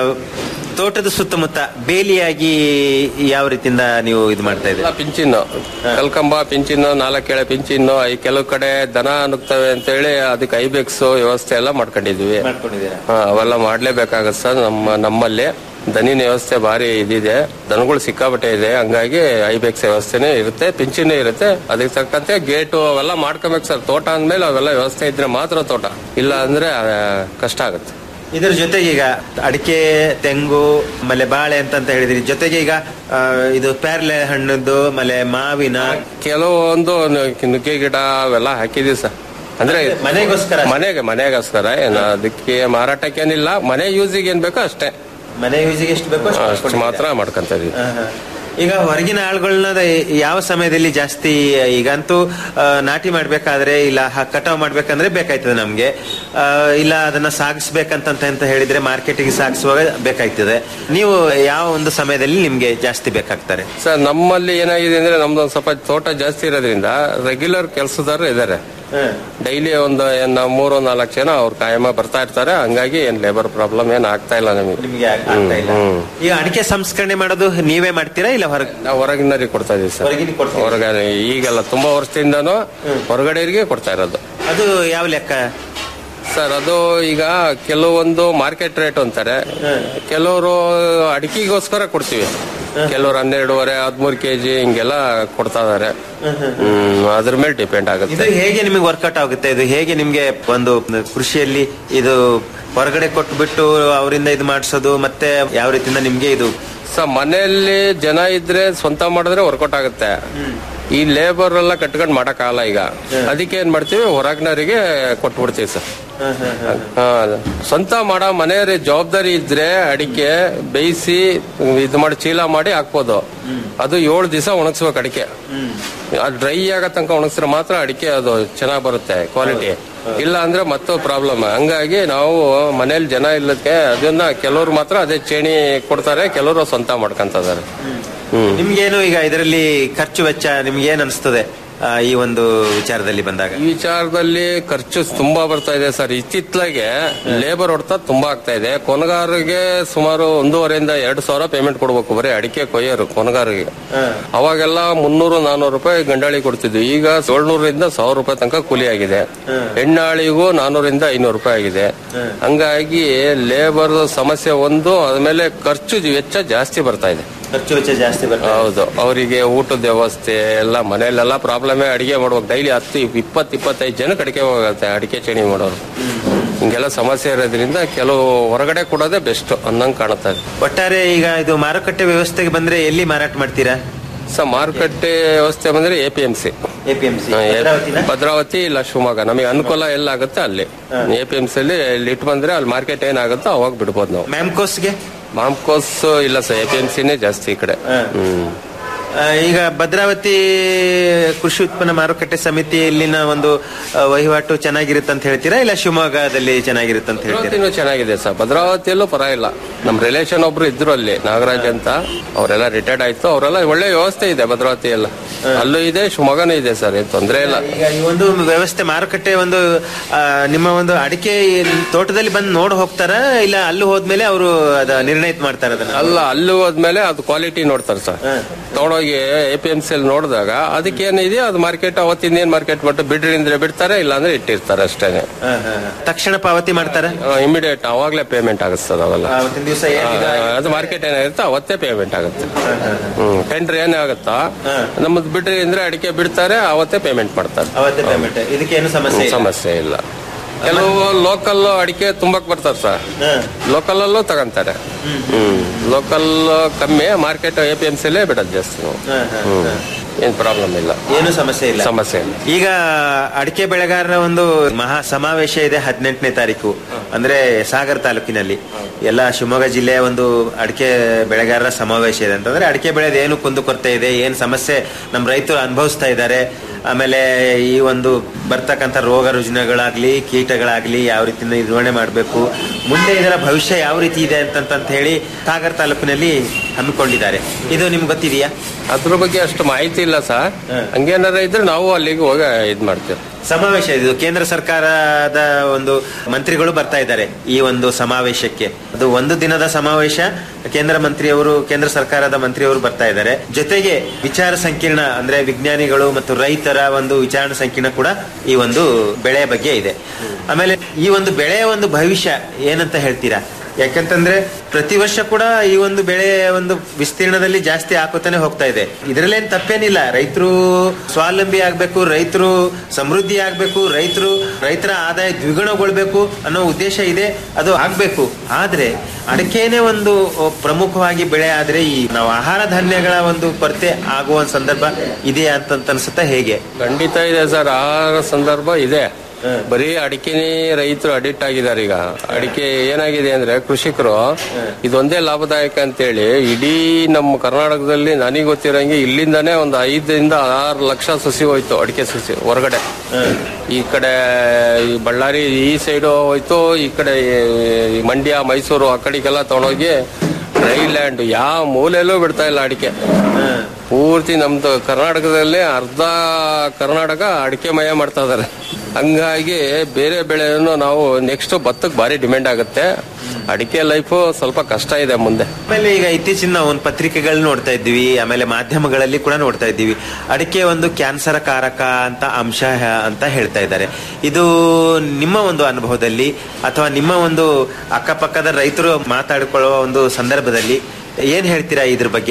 ತೋಟದ ಸುತ್ತಮುತ್ತ ಬೇಲಿಯಾಗಿ ಯಾವ ರೀತಿಯಿಂದ ನೀವು ಇದು ಮಾಡ್ತಾ ಇದ್ದೀರಾ ಎಲ್ಲ ಪಿಂಚಿನ್ನು ಕಲ್ಕಂಬ ಪಿಂಚಿನ್ನು ನಾಲ್ಕೇಳೆ ಪಿಂಚಿನ್ನು ಈ ಕೆಲವು ಕಡೆ ದನ ನುಗ್ತವೆ ಅಂತ ಹೇಳಿ ಅದಕ್ಕೆ ಐಬೆಕ್ಸ್ ವ್ಯವಸ್ಥೆ ಎಲ್ಲ ಮಾಡ್ಕೊಂಡಿದ್ವಿ ಮಾಡ್ಕೊಂಡಿದ್ದೀರಾ ಹಾ, ಅವೆಲ್ಲ ಮಾಡ್ಲೇಬೇಕಾಗತ್ತೆ ಸರ್ ನಮ್ಮ ನಮ್ಮಲ್ಲಿ ದನಿನ ವ್ಯವಸ್ಥೆ ಭಾರಿ ಇದಿದೆ ದನಗಳು ಸಿಕ್ಕಾಪಟ್ಟೆ ಇದೆ ಹಂಗಾಗಿ ಐಬೆಕ್ಸ್ ವ್ಯವಸ್ಥೆನೇ ಇರುತ್ತೆ ಪಿಂಚಿನೂ ಇರುತ್ತೆ ಅದಕ್ಕೆ ತಕ್ಕಂತೆ ಗೇಟು ಅವೆಲ್ಲ ಮಾಡ್ಕೋಬೇಕು ಸರ್ ತೋಟ ಅಂದ್ಮೇಲೆ ಅವೆಲ್ಲ ವ್ಯವಸ್ಥೆ ಇದ್ರೆ ಮಾತ್ರ ತೋಟ ಇಲ್ಲ ಅಂದ್ರೆ ಆ, ಕಷ್ಟ ಆಗುತ್ತೆ ಇದ್ರ ಜೊತೆಗೆ ಈಗ ಅಡಿಕೆ ತೆಂಗು ಆಮೇಲೆ ಬಾಳೆ ಅಂತ ಹೇಳಿದ್ರಿ ಜೊತೆಗೆ ಈಗ ಆ, ಇದು ಪ್ಯಾರ್ಲೆ ಹಣ್ಣದ್ದು ಆಮೇಲೆ ಮಾವಿನ ಕೆಲವೊಂದು ನು- ನುಗ್ಗೆ ಗಿಡ ಅವೆಲ್ಲ ಹಾಕಿದೀವಿ ಸರ್ ಅಂದ್ರೆ ಮನೆಗೋಸ್ಕರ? ಮನೆಗೆ ಮನೆಗೋಸ್ಕರ ಏನು ಅದಕ್ಕೆ ಮಾರಾಟಕ್ಕೇನಿಲ್ಲ ಮನೆ ಯೂಸಿಗೆ ಏನ್ ಬೇಕೋ ಅಷ್ಟೇ ಮನೆ ಯೂಸಿಗೆ ಎಷ್ಟು ಬೇಕೋ ಅಷ್ಟು ಅಷ್ಟು ಮಾತ್ರ ಮಾಡ್ಕೊಂತ ಇದೀವಿ ಹಾ, ಹಾ. ಈಗ ಹೊರಗಿನ ಆಳುಗಳನ್ನ ಯಾವ ಸಮಯದಲ್ಲಿ ಜಾಸ್ತಿ ಈಗಂತೂ ಆ, ನಾಟಿ ಮಾಡ್ಬೇಕಾದ್ರೆ ಇಲ್ಲ ಹ- ಕಟಾವ್ ಮಾಡ್ಬೇಕಂದ್ರೆ ಬೇಕಾಯ್ತದೆ ನಮ್ಗೆ ಆ, ಇಲ್ಲ ಅದನ್ನ ಸಾಗಿಸ್ಬೇಕಂತ ಅಂತ ಹೇಳಿದ್ರೆ ಮಾರ್ಕೆಟಿಗೆ ಸಾಗಿಸುವಾಗ ಬೇಕಾಯ್ತದೆ ನೀವು ಯಾವ ಒಂದು ಸಮಯದಲ್ಲಿ ನಿಮ್ಗೆ ಜಾಸ್ತಿ ಬೇಕಾಗ್ತಾರೆ ಸರ್ ನಮ್ಮಲ್ಲಿ ಏನಾಗಿದೆ ಅಂದ್ರೆ ನಮ್ದು ಒಂದ್ ಸ್ವಲ್ಪ ತೋಟ ಜಾಸ್ತಿ ಇರೋದ್ರಿಂದ ರೆಗ್ಯುಲರ್ ಕೆಲಸದಾರರು ಇದಾರೆ ಡೈಲಿ ಒಂದು ಏನ್ ಮೂರು ನಾಲ್ಕು ಜನ ಅವ್ರು ಕಾಯಮ ಬರ್ತಾ ಇರ್ತಾರೆ ಹಂಗಾಗಿ ಏನ್ ಲೇಬರ್ ಪ್ರಾಬ್ಲಮ್ ಏನ್ ಆಗ್ತಾ ಇಲ್ಲ ನಮಗೆ ನಿಮ್ಗೆ ಆಗ್- ಆಗ್ತಾ ಇಲ್ಲ ಹ್ಮ್. ಈಗ ಅಡಿಕೆ ಸಂಸ್ಕರಣೆ ಮಾಡೋದು ನೀವೇ ಮಾಡ್ತೀರಾ ಇಲ್ಲ ಹೊರಗೆ ನಾವು ಹೊರಗಿನರಿಗೆ ಕೊಡ್ತಾ ಇದೀವಿ ಸರ್ ಹೊರಗಿನ ಕೊಡ್ತೀರಾ? ಹೊರಗಡೆ ಈಗೆಲ್ಲ ತುಂಬಾ ವರ್ಷದಿಂದನೂ ಹೊರಗಡೆಯವರಿಗೆ ಕೊಡ್ತಾ ಇರೋದು ಅದು ಯಾವ ಲೆಕ್ಕ ಸರ್ ಅದು ಈಗ ಕೆಲವೊಂದು ಮಾರ್ಕೆಟ್ ರೇಟ್ ಅಂತಾರೆ ಕೆಲವರು ಅಡಿಕೆಗೋಸ್ಕರ ಕೊಡ್ತೀವಿ ಕೆಲವರು ಹನ್ನೆರಡುವರೆ ಹದಿಮೂರು ಕೆಜಿ ಹಿಂಗೆಲ್ಲ ಕೊಡ್ತಾ ಇದಾರೆ ಹ್ಮ್ ಅದ್ರ ಮೇಲೆ ಡಿಪೆಂಡ್ ಇದು ಆಗುತ್ತೆ ಹೇಗೆ ನಿಮಗೆ ವರ್ಕೌಟ್ ಆಗುತ್ತೆ ಇದು ಹೇಗೆ ನಿಮ್ಗೆ ಒಂದು ಕೃಷಿಯಲ್ಲಿ ಇದು ಹೊರಗಡೆ ಕೊಟ್ಬಿಟ್ಟು ಅವರಿಂದ ಇದು ಮಾಡಿಸೋದು ಮತ್ತೆ ಯಾವ ರೀತಿಯಿಂದ ನಿಮ್ಗೆ ಇದು ಸ ಮನೆಯಲ್ಲಿ ಜನ ಇದ್ರೆ ಸ್ವಂತ ಮಾಡಿದ್ರೆ ವರ್ಕೌಟ್ ಆಗುತ್ತೆ ಈ ಲೇಬರ್ ಎಲ್ಲ ಕಟ್ಕೊಂಡ್ ಮಾಡಕ್ಕಾಗಲ್ಲ ಈಗ ಅದಕ್ಕೆ ಏನ್ ಮಾಡ್ತೀವಿ ಹೊರಗ್ನವರಿಗೆ ಕೊಟ್ಬಿಡ್ತೀವಿ ಸರ್ ಹಾ, ಸ್ವಂತ ಮಾಡೋ ಮನೆಯವ್ರ ಜವಾಬ್ದಾರಿ ಇದ್ರೆ ಅಡಿಕೆ ಬೇಯಿಸಿ ಇದು ಮಾಡಿ ಚೀಲ ಮಾಡಿ ಹಾಕ್ಬೋದು ಅದು ಏಳು ದಿವಸ ಒಣಗಿಸ್ಬೇಕು ಅಡಿಕೆ ಡ್ರೈ ಆಗೋ ತನಕ ಒಣಗಿಸಿದ್ರೆ ಮಾತ್ರ ಅಡಿಕೆ ಅದು ಚೆನ್ನಾಗಿ ಬರುತ್ತೆ ಕ್ವಾಲಿಟಿ ಇಲ್ಲ ಅಂದ್ರೆ ಮತ್ತೂ ಪ್ರಾಬ್ಲಮ್ ಹಂಗಾಗಿ ನಾವು ಮನೇಲಿ ಜನ ಇಲ್ಲದಕ್ಕೆ ಅದನ್ನ ಕೆಲವ್ರು ಮಾತ್ರ ಅದೇ ಚೇಣಿ ಕೊಡ್ತಾರೆ ಕೆಲವರು ಸ್ವಂತ ಮಾಡ್ಕೊಂತ ಇದಾರೆ ಹ್ಮ್ ನಿಮ್ಗೇನು ಈಗ ಇದರಲ್ಲಿ ಖರ್ಚು ವೆಚ್ಚ ನಿಮ್ಗೆ ಏನ್ ಅನಿಸ್ತದೆ ಆ, ಈ ಒಂದು ವಿಚಾರದಲ್ಲಿ ಬಂದಾಗ ಈ ವಿಚಾರದಲ್ಲಿ ಖರ್ಚು ತುಂಬಾ ಬರ್ತಾ ಇದೆ ಸರ್ ಇತ್ತಿತ್ಲಾಗೆ ಲೇಬರ್ ಹೊಡ್ತಾ ತುಂಬಾ ಆಗ್ತಾ ಇದೆ ಕೊನಗಾರರಿಗೆ ಸುಮಾರು ಒಂದೂವರೆಯಿಂದ ಎರಡು ಸಾವಿರ ಪೇಮೆಂಟ್ ಕೊಡ್ಬೇಕು ಬರೀ ಅಡಿಕೆ ಕೊಯ್ಯೋರು ಕೊನಗಾರರಿಗೆ ಅವಾಗೆಲ್ಲ ಮುನ್ನೂರು ನಾನೂರು ರೂಪಾಯಿ ಗಂಡಾಳಿ ಕೊಡ್ತಿದ್ವಿ ಈಗ ಏಳ್ನೂರರಿಂದ ಸಾವಿರ ರೂಪಾಯಿ ತನಕ ಕೂಲಿ ಆಗಿದೆ ಹೆಣ್ಣಾಳಿಗೂ ನಾನೂರಿಂದ ಐನೂರು ರೂಪಾಯಿ ಆಗಿದೆ ಹಂಗಾಗಿ ಲೇಬರ್ ಸಮಸ್ಯೆ ಒಂದು ಆದ್ಮೇಲೆ ಖರ್ಚು ವೆಚ್ಚ ಜಾಸ್ತಿ ಬರ್ತಾ ಇದೆ ಖರ್ಚು ವೆಚ್ಚ ಜಾಸ್ತಿ ಬರ್ತದೆ ಹೌದು ಅವರಿಗೆ ಊಟದ ವ್ಯವಸ್ಥೆ ಎಲ್ಲ ಮನೆಯಲ್ಲೆಲ್ಲ ಪ್ರಾಬ್ಲಮೇ ಅಡಿಗೆ ಮಾಡ್ಬೇಕು ಡೈಲಿ ಹತ್ತು ಇಪ್ಪತ್ತು ಇಪ್ಪತ್ತೈದು ಜನಕ್ಕೆ ಅಡಿಕೆ ಹೋಗುತ್ತೆ ಅಡಿಕೆ ಚೇಣಿ ಮಾಡೋರು ಹಿಂಗೆಲ್ಲ ಸಮಸ್ಯೆ ಇರೋದ್ರಿಂದ ಕೆಲವು ಹೊರಗಡೆ ಕೊಡೋದೇ ಬೆಸ್ಟ್ ಅನ್ನಂಗ್ ಕಾಣುತ್ತೆ ಒಟ್ಟಾರೆ ಈಗ ಇದು ಮಾರುಕಟ್ಟೆ ವ್ಯವಸ್ಥೆಗೆ ಬಂದ್ರೆ ಎಲ್ಲಿ ಮಾರಾಟ ಮಾಡ್ತೀರಾ ಸೊ ಮಾರುಕಟ್ಟೆ ವ್ಯವಸ್ಥೆ ಬಂದ್ರೆ A P M C APMC Bhadravati ಇಲ್ಲ ಶಿವಮೊಗ್ಗ ನಮಗೆ ಅನುಕೂಲ ಎಲ್ಲ ಆಗುತ್ತೆ ಅಲ್ಲಿ ಎ ಪಿ ಎಂ ಸಿ ಅಲ್ಲಿ ಇಲ್ಲಿ ಇಟ್ಟು ಬಂದ್ರೆ ಅಲ್ಲಿ ಮಾರ್ಕೆಟ್ ಏನಾಗುತ್ತೋ ಅವಾಗ ಬಿಡ್ಬೋದು ನಾವು ಮ್ಯಾಮ್ಕೋಸ್ಗೆ ಮಾಮ್ಕೋಸ್ ಇಲ್ಲ ಸರ್ ಎ ಪಿ ಎಂ ಸಿನೇ ಜಾಸ್ತಿ ಈ ಕಡೆ ಹ್ಮ್ ಆ, ಈಗ ಭದ್ರಾವತಿ ಕೃಷಿ ಉತ್ಪನ್ನ ಮಾರುಕಟ್ಟೆ ಸಮಿತಿಯಲ್ಲಿನ ಒಂದು ಆ, ವಹಿವಾಟು ಚೆನ್ನಾಗಿರುತ್ತೆ ಅಂತ ಹೇಳ್ತೀರಾ ಇಲ್ಲ ಶಿವಮೊಗ್ಗದಲ್ಲಿ ಚೆನ್ನಾಗಿರುತ್ತೆ ಅಂತ ಹೇಳ್ತೀರಾ ಭದ್ರಾವತಿನೂ ಚೆನ್ನಾಗಿದೆ ಸರ್ ಭದ್ರಾವತಿಯಲ್ಲೂ ಪರವಾಗಿಲ್ಲ ನಮ್ಮ ರಿಲೇಷನ್ ಒಬ್ರು ಇದ್ರು ಅಲ್ಲಿ ನಾಗರಾಜ್ ಅಂತ ಅವರೆಲ್ಲ ರಿಟೈರ್ಡ್ ಆಯ್ತು ಅವರೆಲ್ಲ ಒಳ್ಳೆ ವ್ಯವಸ್ಥೆ ಇದೆ ಭದ್ರಾವತಿ ಎಲ್ಲ ಅಲ್ಲೂ ಇದೆ ಶಿವಮೊಗ್ಗನೂ ಇದೆ ಸರ್ ಏನ್ ತೊಂದರೆ ಇಲ್ಲ ಈಗ ಈ ಒಂದು ವ್ಯವಸ್ಥೆ ಮಾರುಕಟ್ಟೆ ಒಂದು ಆ, ನಿಮ್ಮ ಒಂದು ಅಡಿಕೆ ತೋಟದಲ್ಲಿ ಬಂದು ನೋಡಿ ಹೋಗ್ತಾರ ಇಲ್ಲ ಅಲ್ಲಿ ಹೋದ್ಮೇಲೆ ಅವರು ಅದ ನಿರ್ಣಯ ಮಾಡ್ತಾರ ಅದನ್ನ ಅಲ್ಲ ಅಲ್ಲಿ ಹೋದ್ಮೇಲೆ ಅದು ಕ್ವಾಲಿಟಿ ನೋಡ್ತಾರೆ ಸರ್ ತಗೊಂಡೋಗಿ ಎ ಪಿ ಎಂ ಸಿ ಅಲ್ಲಿ ನೋಡಿದಾಗ ಅದಕ್ಕೆ ಏನಿದೆಯೋ ಅದು ಮಾರ್ಕೆಟ್ ಅವತ್ತಿಂದ ಏನ್ ಮಾರ್ಕೆಟ್ ಬಿಟ್ಟು ಬಿಡ್ರಿ ಅಂದ್ರೆ ಬಿಡ್ತಾರೆ ಇಲ್ಲಾಂದ್ರೆ ಇಟ್ಟಿರ್ತಾರೆ ಅಷ್ಟೇನೆ ಹಾ, ಹಾ, ಹಾ. ತಕ್ಷಣ ಪಾವತಿ ಮಾಡ್ತಾರ ಇಮಿಡಿಯೇಟ್ ಅವಾಗ್ಲೇ ಪೇಮೆಂಟ್ ಆಗುತ್ತೆ ಅವೆಲ್ಲ ಅವತ್ತಿನ ದಿವಸ ಏನಿದೆ ಅದು ಮಾರ್ಕೆಟ್ ಏನಾಗಿರುತ್ತೆ ಅವತ್ತೇ ಪೇಮೆಂಟ್ ಆಗುತ್ತೆ ಹ್ಮ್ ಟೆಂಡರ್ ಏನೇ ಆಗುತ್ತಾ ನಮ್ಮದು ಬಿಡ್ರಿ ಅಂದ್ರೆ ಅಡಿಕೆ ಬಿಡ್ತಾರೆ ಅವತ್ತೇ ಪೇಮೆಂಟ್ ಮಾಡ್ತಾರೆ ಅವತ್ತೇ ಪೇಮೆಂಟ್ ಇದಕ್ಕೆ ಏನು ಸಮಸ್ಯೆ ಇಲ್ಲ. ಸಮಸ್ಯೆ ಇಲ್ಲ ಕೆಲವು ಲೋಕಲ್ ಅಡಿಕೆ ತುಂಬಕ್ ಬರ್ತಾರೆ ಸರ್ ಲೋಕಲ್ ಅಲ್ಲೂ ತಗೊಂತಾರೆ ಹ್ಮ್ ಲೋಕಲ್ ಕಮ್ಮಿ ಮಾರ್ಕೆಟ್ ಎ ಪಿ ಎಂ ಸಿಲೇ ಬಿಡೋದು ಜಾಸ್ತಿ ನಾವು ಹಾ, ಹಾ, ಹ್ಮ್ ಹಾ. ಏನ್ ಪ್ರಾಬ್ಲಮ್ ಇಲ್ಲ ಏನು ಸಮಸ್ಯೆ ಇಲ್ಲ ಸಮಸ್ಯೆ ಇಲ್ಲ ಈಗ ಅಡಿಕೆ ಬೆಳೆಗಾರರ ಒಂದು ಮಹಾ ಸಮಾವೇಶ ಇದೆ ಹದಿನೆಂಟನೇ ತಾರೀಕು ಅಂದ್ರೆ ಸಾಗರ್ ತಾಲೂಕಿನಲ್ಲಿ ಎಲ್ಲ ಶಿವಮೊಗ್ಗ ಜಿಲ್ಲೆಯ ಒಂದು ಅಡಿಕೆ ಬೆಳೆಗಾರರ ಸಮಾವೇಶ ಇದೆ ಅಂತಂದ್ರೆ ಅಡಿಕೆ ಬೆಳೆದ ಏನು ಕುಂದುಕೊರತೆ ಇದೆ ಏನ್ ಸಮಸ್ಯೆ ನಮ್ಮ ರೈತರು ಅನುಭವಿಸ್ತಾ ಇದ್ದಾರೆ ಆಮೇಲೆ ಈ ಒಂದು ಬರ್ತಕ್ಕಂಥ ರೋಗ ರುಜಿನಗಳಾಗ್ಲಿ ಕೀಟಗಳಾಗ್ಲಿ ಯಾವ ರೀತಿ ನಿರ್ವಹಣೆ ಮಾಡಬೇಕು ಮುಂದೆ ಇದರ ಭವಿಷ್ಯ ಯಾವ ರೀತಿ ಇದೆ ಅಂತಂತ ಹೇಳಿ ಸಾಗರ್ ತಾಲೂಕಿನಲ್ಲಿ ಹಮ್ಮಿಕೊಂಡಿದ್ದಾರೆ ಇದು ನಿಮ್ಗೆ ಗೊತ್ತಿದೆಯಾ ಅದ್ರ ಬಗ್ಗೆ ಅಷ್ಟು ಮಾಹಿತಿ ಇಲ್ಲ ಸರ್ ಹಂಗೇನಾರ ಇದ್ರೆ ನಾವು ಅಲ್ಲಿಗೆ ಹೋಗಿ ಇದ್ ಮಾಡ್ತೇವೆ ಸಮಾವೇಶ ಇದು ಕೇಂದ್ರ ಸರ್ಕಾರದ ಒಂದು ಮಂತ್ರಿಗಳು ಬರ್ತಾ ಇದ್ದಾರೆ ಈ ಒಂದು ಸಮಾವೇಶಕ್ಕೆ ಅದು ಒಂದು ದಿನದ ಸಮಾವೇಶ ಕೇಂದ್ರ ಮಂತ್ರಿಯವರು ಕೇಂದ್ರ ಸರ್ಕಾರದ ಮಂತ್ರಿಯವರು ಬರ್ತಾ ಇದ್ದಾರೆ ಜೊತೆಗೆ ವಿಚಾರ ಸಂಕಿರಣ ಅಂದ್ರೆ ವಿಜ್ಞಾನಿಗಳು ಮತ್ತು ರೈತರ ಒಂದು ವಿಚಾರ ಸಂಕಿರಣ ಕೂಡ ಈ ಒಂದು ಬೆಳೆಯ ಬಗ್ಗೆ ಇದೆ ಆಮೇಲೆ ಈ ಒಂದು ಬೆಳೆಯ ಒಂದು ಭವಿಷ್ಯ ಏನಂತ ಹೇಳ್ತೀರಾ ಯಾಕಂತಂದ್ರೆ ಪ್ರತಿ ವರ್ಷ ಕೂಡ ಈ ಒಂದು ಬೆಳೆ ಒಂದು ವಿಸ್ತೀರ್ಣದಲ್ಲಿ ಜಾಸ್ತಿ ಹಾಕೋತಾನೆ ಹೋಗ್ತಾ ಇದೆ ಇದರಲ್ಲೇನ್ ತಪ್ಪೇನಿಲ್ಲ ರೈತರು ಸ್ವಾವಲಂಬಿ ಆಗ್ಬೇಕು ರೈತರು ಸಮೃದ್ಧಿ ಆಗ್ಬೇಕು ರೈತರು ರೈತರ ಆದಾಯ ದ್ವಿಗುಣಗೊಳ್ಬೇಕು ಅನ್ನೋ ಉದ್ದೇಶ ಇದೆ ಅದು ಆಗ್ಬೇಕು ಆದ್ರೆ ಅಡಕೆನೇ ಒಂದು ಪ್ರಮುಖವಾಗಿ ಬೆಳೆ ಆದ್ರೆ ಈ ನಾವು ಆಹಾರ ಧಾನ್ಯಗಳ ಒಂದು ಕೊರತೆ ಆಗುವ ಸಂದರ್ಭ ಇದೆಯಾ ಅಂತ ಅನ್ಸುತ್ತಾ ಹೇಗೆ ಖಂಡಿತ ಇದೆ ಸರ್ ಆ ಸಂದರ್ಭ ಇದೆ ಬರೀ ಅಡಿಕೆನೇ ರೈತರು ಅಡಿಕ್ಟ್ ಆಗಿದ್ದಾರೆ ಈಗ ಅಡಿಕೆ ಏನಾಗಿದೆ ಅಂದ್ರೆ ಕೃಷಿಕರು ಇದೊಂದೇ ಲಾಭದಾಯಕ ಅಂತೇಳಿ ಇಡೀ ನಮ್ಮ ಕರ್ನಾಟಕದಲ್ಲಿ ನನಗೆ ಗೊತ್ತಿರಂಗೆ ಇಲ್ಲಿಂದಾನೇ ಒಂದು ಐದರಿಂದ ಆರು ಲಕ್ಷ ಸಸಿ ಹೋಯ್ತು ಅಡಿಕೆ ಸಸಿ ಹೊರಗಡೆ ಈ ಕಡೆ ಈ ಬಳ್ಳಾರಿ ಈ ಸೈಡು ಹೋಯ್ತು ಈ ಕಡೆ ಈ ಮಂಡ್ಯ ಮೈಸೂರು ಆ ಕಡೆಗೆಲ್ಲ ತಗೊಂಡೋಗಿ ಡ್ರೈ ಲ್ಯಾಂಡ್ ಯಾವ ಮೂಲೆಯಲ್ಲೂ ಬಿಡ್ತಾ ಇಲ್ಲ ಅಡಿಕೆ ಪೂರ್ತಿ ನಮ್ದು ಕರ್ನಾಟಕದಲ್ಲಿ ಅರ್ಧ ಕರ್ನಾಟಕ ಅಡಿಕೆ ಮಯ ಮಾಡ್ತಾ ಇದಾರೆ ಹಂಗಾಗಿ ಬೇರೆ ಬೆಳೆಯನ್ನು ನಾವು ನೆಕ್ಸ್ಟ್ ಭತ್ತಕ್ಕೆ ಭಾರಿ ಡಿಮ್ಯಾಂಡ್ ಆಗುತ್ತೆ ಅಡಿಕೆ ಲೈಫು ಸ್ವಲ್ಪ ಕಷ್ಟ ಇದೆ ಮುಂದೆ ಆಮೇಲೆ ಈಗ ಇತ್ತೀಚಿನ ನಾವು ಒಂದು ಪತ್ರಿಕೆಗಳು ನೋಡ್ತಾ ಇದ್ದೀವಿ ಆಮೇಲೆ ಮಾಧ್ಯಮಗಳಲ್ಲಿ ಕೂಡ ನೋಡ್ತಾ ಇದ್ದೀವಿ ಅಡಿಕೆ ಒಂದು ಕ್ಯಾನ್ಸರ್ ಕಾರಕ ಅಂತ ಅಂಶ ಹ- ಅಂತ ಹೇಳ್ತಾ ಇದ್ದಾರೆ ಇದು ನಿಮ್ಮ ಒಂದು ಅನುಭವದಲ್ಲಿ ಅಥವಾ ನಿಮ್ಮ ಒಂದು ಅಕ್ಕಪಕ್ಕದ ರೈತರು ಮಾತಾಡಿಕೊಳ್ಳುವ ಒಂದು ಸಂದರ್ಭದಲ್ಲಿ ಏನ್ ಹೇಳ್ತೀರಾ ಇದ್ರ ಬಗ್ಗೆ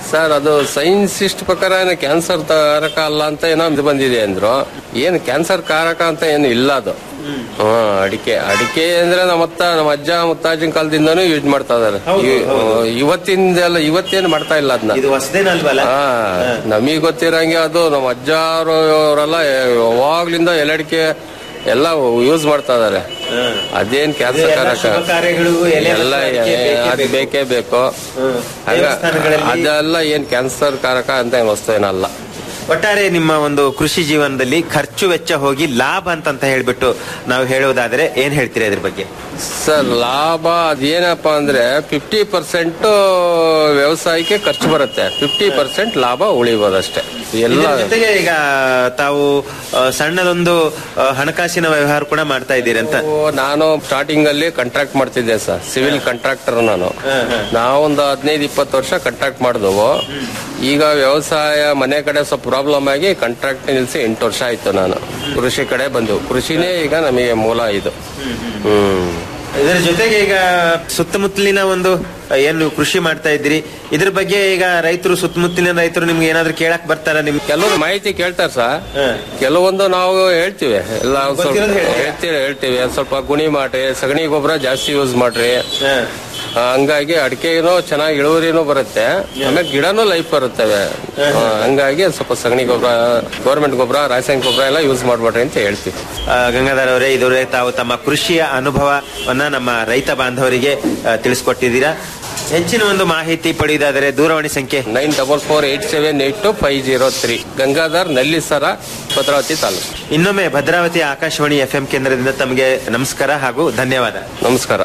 ಸರ್ ಅದು ಸೈನ್ಸಿಸ್ಟ್ ಪ್ರಕಾರ ಏನು ಕ್ಯಾನ್ಸರ್ ಕಾರಕ ಅಲ್ಲ ಅಂತ ಏನೋ ಇದು ಬಂದಿದೆ ಅಂದ್ರು ಏನು ಕ್ಯಾನ್ಸರ್ ಕಾರಕ ಅಂತ ಏನು ಇಲ್ಲ ಅದು ಹಾ ಅಡಿಕೆ ಅಡಿಕೆ ಅಂದ್ರೆ ನಮ್ಮ ಅತ್ತ ನಮ್ಮ ಅಜ್ಜ ಮುತ್ತಾಜಿನ ಕಾಲದಿಂದನೂ ಯೂಸ್ ಮಾಡ್ತಾ ಇದಾರೆ ಇವತ್ತಿಂದೆಲ್ಲ ಇವತ್ತೇನು ಮಾಡ್ತಾ ಇಲ್ಲ ಅದನ್ನ ಇದು ಹೊಸದೇನಲ್ವಲ್ಲ ಹಾ ನಮಗ್ ಗೊತ್ತಿರಂಗೆ ಅದು ನಮ್ಮ ಅಜ್ಜಾರು ಅವರೆಲ್ಲ ಯಾವಾಗ್ಲಿಂದ ಎಲೆಡಿಕೆ ಎಲ್ಲ ಯೂಸ್ ಮಾಡ್ತಾ ಇದಾರೆ ಅದೇನ್ ಕ್ಯಾನ್ಸರ್ ಎಲ್ಲ ಕಾರಕ ಶುಭ ಕಾರ್ಯಗಳಿಗೂ ಎಲೆ ಎಲ್ಲ ಮತ್ತು ಅಡಿಕೆ ಬೇಕೇ ಅದು ಬೇಕು. ಬೇಕೇ ಬೇಕು ಹಾಗ ದೇವಸ್ಥಾನಗಳಲ್ಲಿ- ಅದೆಲ್ಲ ಏನ್ ಕ್ಯಾನ್ಸರ್ ಕಾರಕ ಅಂತ ಏನ್ ವಸ್ತು ಏನಲ್ಲ ಒಟ್ಟಾರೆ ನಿಮ್ಮ ಒಂದು ಕೃಷಿ ಜೀವನದಲ್ಲಿ ಖರ್ಚು ವೆಚ್ಚ ಹೋಗಿ ಲಾಭ ಅಂತ ಹೇಳ್ಬಿಟ್ಟು ನಾವು ಹೇಳುವುದಾದ್ರೆ ಏನ್ ಹೇಳ್ತೀರಾ ಇದ್ರ ಬಗ್ಗೆ ಸರ್ ಲಾಭ ಅದೇನಪ್ಪ ಅಂದ್ರೆ ಫಿಫ್ಟಿ ಪರ್ಸೆಂಟ್ ವ್ಯವಸಾಯಕ್ಕೆ ಖರ್ಚು ಬರುತ್ತೆ ಫಿಫ್ಟಿ ಪರ್ಸೆಂಟ್ ಲಾಭ ಉಳಿಬೋದಷ್ಟೇ ಎಲ್ಲ ಇದರ ಜೊತೆಗೆ ಈಗ ತಾವು ಆ, ಸಣ್ಣದೊಂದು ಆ, ಹಣಕಾಸಿನ ವ್ಯವಹಾರ ಕೂಡ ಮಾಡ್ತಾ ಇದ್ದೀರಿ ಅಂತ ಓ, ನಾನು ಸ್ಟಾರ್ಟಿಂಗ್ ಅಲ್ಲಿ ಕಾಂಟ್ರಾಕ್ಟ್ ಮಾಡ್ತಿದ್ದೆ ಸರ್ ಸಿವಿಲ್ ಕಾಂಟ್ರಾಕ್ಟರ್ ನಾನು ನಾವೊಂದು ಹದಿನೈದು ಇಪ್ಪತ್ತು ವರ್ಷ ಕಾಂಟ್ರಾಕ್ಟ್ ಮಾಡಿದವು ಈಗ ವ್ಯವಸಾಯ ಮನೆ ಕಡೆ ಸ್ವಲ್ಪ ಪ್ರಾಬ್ಲಮ್ ಆಗಿ ಕಾಂಟ್ರಾಕ್ಟ್ ನಿಲ್ಸಿ ಎಂಟು ವರ್ಷ ಆಯ್ತು ನಾನು ಕೃಷಿ ಕಡೆ ಬಂದು ಕೃಷಿನೇ ಈಗ ನಮಗೆ ಮೂಲ ಇದು ಹ್ಮ್ ಇದರ ಜೊತೆಗೆ ಈಗ ಸುತ್ತಮುತ್ತಲಿನ ಒಂದು ಆ, ಏನು ನೀವು ಕೃಷಿ ಮಾಡ್ತಾ ಇದ್ದೀರಿ ಇದ್ರ ಬಗ್ಗೆ ಈಗ ರೈತರು ಸುತ್ತಮುತ್ತಲಿನ ರೈತರು ನಿಮ್ಗೆ ಏನಾದ್ರು ಕೇಳಕ್ ಬರ್ತಾರ ನಿಮ್ ಕೆಲವರು ಮಾಹಿತಿ ಕೇಳ್ತಾರೆ ಸರ್ ಕೆಲವೊಂದು ನಾವು ಹೇಳ್ತೀವಿ ಎಲ್ಲ ಒಂದ್ ಸ್ವಲ್ಪ ಗೊತ್ತಿರೋದು ಹೇಳ್ತೀರಾ? ಹೇಳ್ತೀವಿ ಹೇಳ್ತೀವಿ ಒಂದ್ ಸ್ವಲ್ಪ ಗುಣಿ ಮಾಡ್ರಿ ಸಗಣಿ ಗೊಬ್ಬರ ಜಾಸ್ತಿ ಯೂಸ್ ಮಾಡ್ರಿ ಆ, ಹಂಗಾಗಿ ಅಡಿಕೆನೂ ಚೆನ್ನಾಗಿ ಇಳುವರಿನೂ ಬರುತ್ತೆ ಆಮೇಲೆ ಗಿಡನೂ ಲೈಫ್ ಬರುತ್ತವೆ ಆ, ಹಂಗಾಗಿ ಸ್ವಲ್ಪ ಸಗಣಿ ಗೊಬ್ಬರ ಗೌರ್ಮೆಂಟ್ ಗೊಬ್ಬರ ರಾಸಾಯನಿಕ ಗೊಬ್ಬರ ಎಲ್ಲ ಯೂಸ್ ಮಾಡ್ಬೇಡ್ರಿ ಅಂತ ಹೇಳ್ತೀವಿ ಆ, ಗಂಗಾಧರ್ ಅವರೇ ಇದುವರೆಗೆ ತಾವು ತಮ್ಮ ಕೃಷಿಯ ಅನುಭವವನ್ನ ನಮ್ಮ ರೈತ ಬಾಂಧವರಿಗೆ ಆ, ತಿಳಿಸ್ಕೊಟ್ಟಿದ್ದೀರಾ ಹೆಚ್ಚಿನ ಒಂದು ಮಾಹಿತಿ ಪಡೆಯುವುದಾದರೆ ದೂರವಾಣಿ ಸಂಖ್ಯೆ nine double four eight seven eight two five zero three Gangadhar Nallisara Bhadravati taluk ಇನ್ನೊಮ್ಮೆ ಭದ್ರಾವತಿ ಆಕಾಶವಾಣಿ ಎಫ್ಎಂ ಕೇಂದ್ರದಿಂದ ತಮಗೆ ನಮಸ್ಕಾರ ಹಾಗೂ ಧನ್ಯವಾದ ನಮಸ್ಕಾರ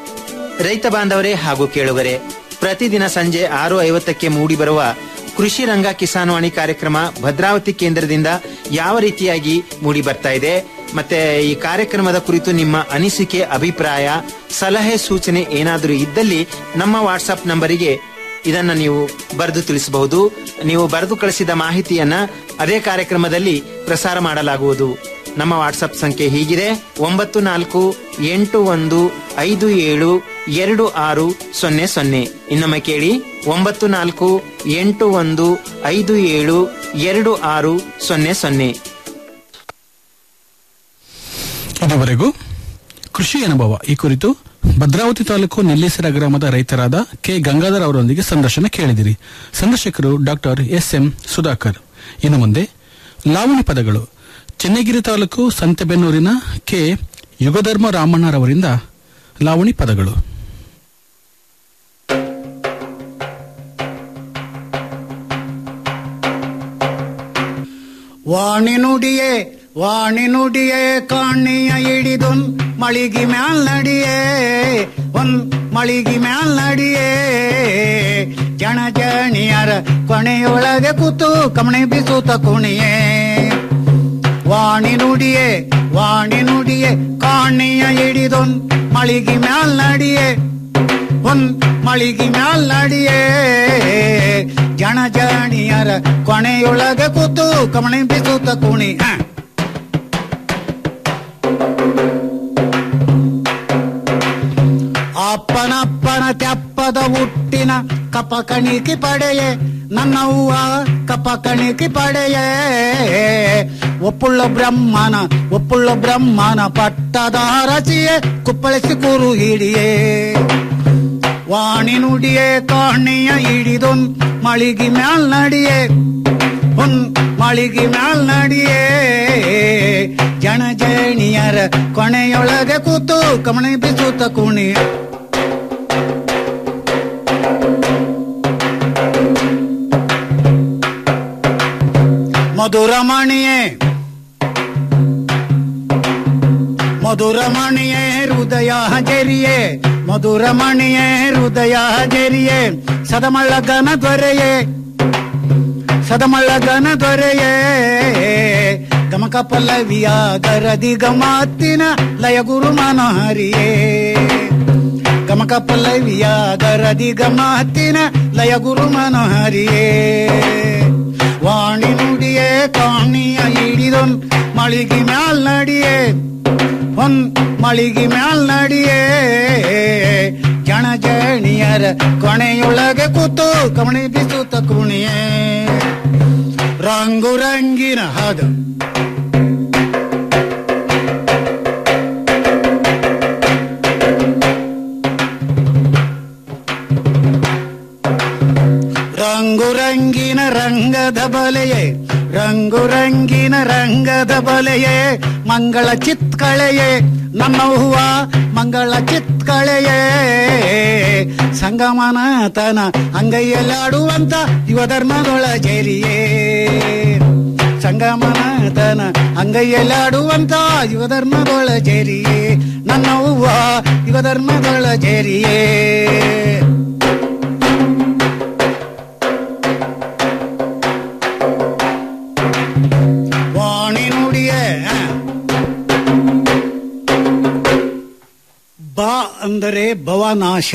ರೈತ ಬಾಂಧವರೇ ಹಾಗೂ ಕೇಳುಗರೆ ಪ್ರತಿದಿನ ಸಂಜೆ ಆರು ಐವತ್ತಕ್ಕೆ ಮೂಡಿ ಬರುವ ಕೃಷಿ ರಂಗ ಕಿಸಾನ್ವಾಣಿ ಕಾರ್ಯಕ್ರಮ ಭದ್ರಾವತಿ ಕೇಂದ್ರದಿಂದ ಯಾವ ರೀತಿಯಾಗಿ ಮೂಡಿ ಬರ್ತಾ ಇದೆ ಮತ್ತೆ ಈ ಕಾರ್ಯಕ್ರಮದ ಕುರಿತು ನಿಮ್ಮ ಅನಿಸಿಕೆ ಅಭಿಪ್ರಾಯ ಸಲಹೆ ಸೂಚನೆ ಏನಾದರೂ ಇದ್ದಲ್ಲಿ ನಮ್ಮ ವಾಟ್ಸ್ಆಪ್ ನಂಬರಿಗೆ ಇದನ್ನ ನೀವು ಬರೆದು ತಿಳಿಸಬಹುದು ನೀವು ಬರೆದು ಕಳಿಸಿದ ಮಾಹಿತಿಯನ್ನ ಅದೇ ಕಾರ್ಯಕ್ರಮದಲ್ಲಿ ಪ್ರಸಾರ ಮಾಡಲಾಗುವುದು ನಮ್ಮ ವಾಟ್ಸಪ್ ಸಂಖ್ಯೆ ಹೀಗಿದೆ ಒಂಬತ್ತು ನಾಲ್ಕು ಎಂಟು ಒಂದು ಐದು ಏಳು ಎರಡು ಆರು ಸೊನ್ನೆ ಸೊನ್ನೆ ಇನ್ನೊಮ್ಮೆ ಕೇಳಿ ಒಂಬತ್ತು ನಾಲ್ಕು ಎಂಟು ಒಂದು ಐದು ಏಳು ಎರಡು ಆರು ಸೊನ್ನೆ ಸೊನ್ನೆ ಇದುವರೆಗೂ ಕೃಷಿ ಅನುಭವ ಈ ಕುರಿತು ಭದ್ರಾವತಿ ತಾಲೂಕು ನೆಲ್ಲಿಸರ ಗ್ರಾಮದ ರೈತರಾದ ಕೆ ಗಂಗಾಧರ್ ಅವರೊಂದಿಗೆ ಸಂದರ್ಶನ ಕೇಳಿದಿರಿ ಸಂದರ್ಶಕರು ಡಾಕ್ಟರ್ ಎಸ್ ಎಂ ಸುಧಾಕರ್ ಇನ್ನು ಮುಂದೆ ಲಾವಣಿ ಪದಗಳು ಚೆನ್ನಗಿರಿ ತಾಲೂಕು ಸಂತೆಬೆನ್ನೂರಿನ ಕೆ ಯುಗಧರ್ಮ ರಾಮಣ್ಣರವರಿಂದ ಲಾವಣಿ ಪದಗಳು ವಾಣಿ ನುಡಿಯೇ ವಾಣಿ ನುಡಿಯೇ ಕಾಣಿಯ ಹಿಡಿದೊನ್ ಮಳಿಗಿ ಮ್ಯಾಲ್ ನಡಿಯೇ ಒಂದ್ ಮಳಿಗಿ ಮ್ಯಾಲ್ ನಡಿಯೇ ಜನ ಜಣಿಯರ ಕೊನೆಯೊಳಗೆ ಕೂತು ಕಮಣಿ ಬಿಸುತ್ತ ಕುಣಿಯೇ ವಾಣಿ ನುಡಿಯೇ ವಾಣಿ ನುಡಿಯೇ ಕಾಣಿಯ ಹಿಡಿದೊನ್ ಮಳಿಗಿ ಮ್ಯಾಲ್ ನಡಿಯೇ ಒಂದ್ ಮಳಿಗಿ ಮ್ಯಾಲ್ ನಡಿಯೇ ಜನ ಜಣಿಯರ ಕೊನೆಯೊಳಗೆ ಕೂತು ಕಮಣಿ ಬಿಸುತ್ತ ಕುಣಿ ಹ. ಅಪ್ಪನಪ್ಪನ ತೆಪ್ಪದ ಹುಟ್ಟಿನ ಕಪ ಕಣಿಕಿ ಪಡೆಯೇ ನನ್ನವ್ವ ಕಪ ಕಣಿಕಿ ಪಡೆಯೇ ಒಪ್ಪುಳ್ಳ ಬ್ರಹ್ಮನ ಒಪ್ಪುಳ್ಳ ಬ್ರಹ್ಮನ ಪಟ್ಟದ ಹರಸಿಯೇ ಕುಪ್ಪಳಿಸಿ ಕೂರು ಹಿಡಿಯೇ ವಾಣಿ ನುಡಿಯೇ ಕಾಣಿಯ ಹಿಡಿದೊನ್ ಮಳಿಗಿ ಮ್ಯಾಲ್ ನಡಿಯೇ ಒಂದ್ ಮಳಿಗಿ ಮ್ಯಾಲ್ ನಡಿಯೇ ಜನ ಜಣಿಯರ ಕೊನೆಯೊಳಗೆ ಕೂತು ಕಮಣಿ ಬಿಸುತ್ತ ಕುಣಿ ಮಧುರಮಣಿಯೇ ಮಧುರಮಣಿಯೇ ಹೃದಯ ಜರಿಯೇ ಮಧುರಮಣಿಯೇ ಹೃದಯ ಜರಿಯೇ ಸದಮಳ್ಳಗನ ದೊರೆಯೇ ಸದಮಳ್ಳಗನ ದೊರೆಯೇ ಗಮಕ ಪಲ್ಲವಿಯ ಗರದಿ ಗಮಾತಿನ ಲಯ ಗುರು ಮನೋಹರಿಯೇ ಗಮಕ ಪಲ್ಲವಿಯ ಗರದಿ ಗಮಾತಿನ ಲಯ ಗುರು ಮನೋಹರಿಯೇ ವಾಣಿ ನುಡಿಯೇ ಕಾಣಿಯ ಹಿಡಿದೊನ್ ಮಳಿಗಿ ಮ್ಯಾಲ್ ನಡಿಯೇ ಒಂದ್ ಮಳಿಗಿ ಮ್ಯಾಲ್ ನಡಿಯೇ ಜನ ಜಣಿಯರ ಕೊನೆಯೊಳಗೆ ಕೂ ಕೂತು ಕಮಣಿ ಬಿಸುತ್ತ ಕುಣಿಯೇ ರಂಗು ರಂಗಿನ ಹದ ರಂಗು ರಂಗಿನ ರಂಗದ ಬಲೆಯೇ ರಂಗು ರಂಗಿನ ರಂಗದ ಬಲೆಯೇ ಮಂಗಳ ಚಿತ್ಕಳೆಯೇ ನಮ್ಮ ಹೂವ ಮಂಗಳ ಚಿತ್ಕಳೆಯೇ ಸಂಗಮನಾಥನ ಅಂಗೈಯಲ್ಲಾಡುವಂತ ಯುವ ಧರ್ಮದೊಳ ಜೇರಿಯೇ ಸಂಗಮನಾಥನ ಅಂಗೈಯಲ್ಲಾಡುವಂತ ಯುವ ಧರ್ಮದೊಳ ಜೇರಿಯೇ ನನ್ನ ಹೂವ ಯುವ ಧರ್ಮದೊಳ ಜೇರಿಯೇ ವಾಣಿ ನುಡಿಯೇ ಬಾ ಅಂದರೆ ಭವನಾಶ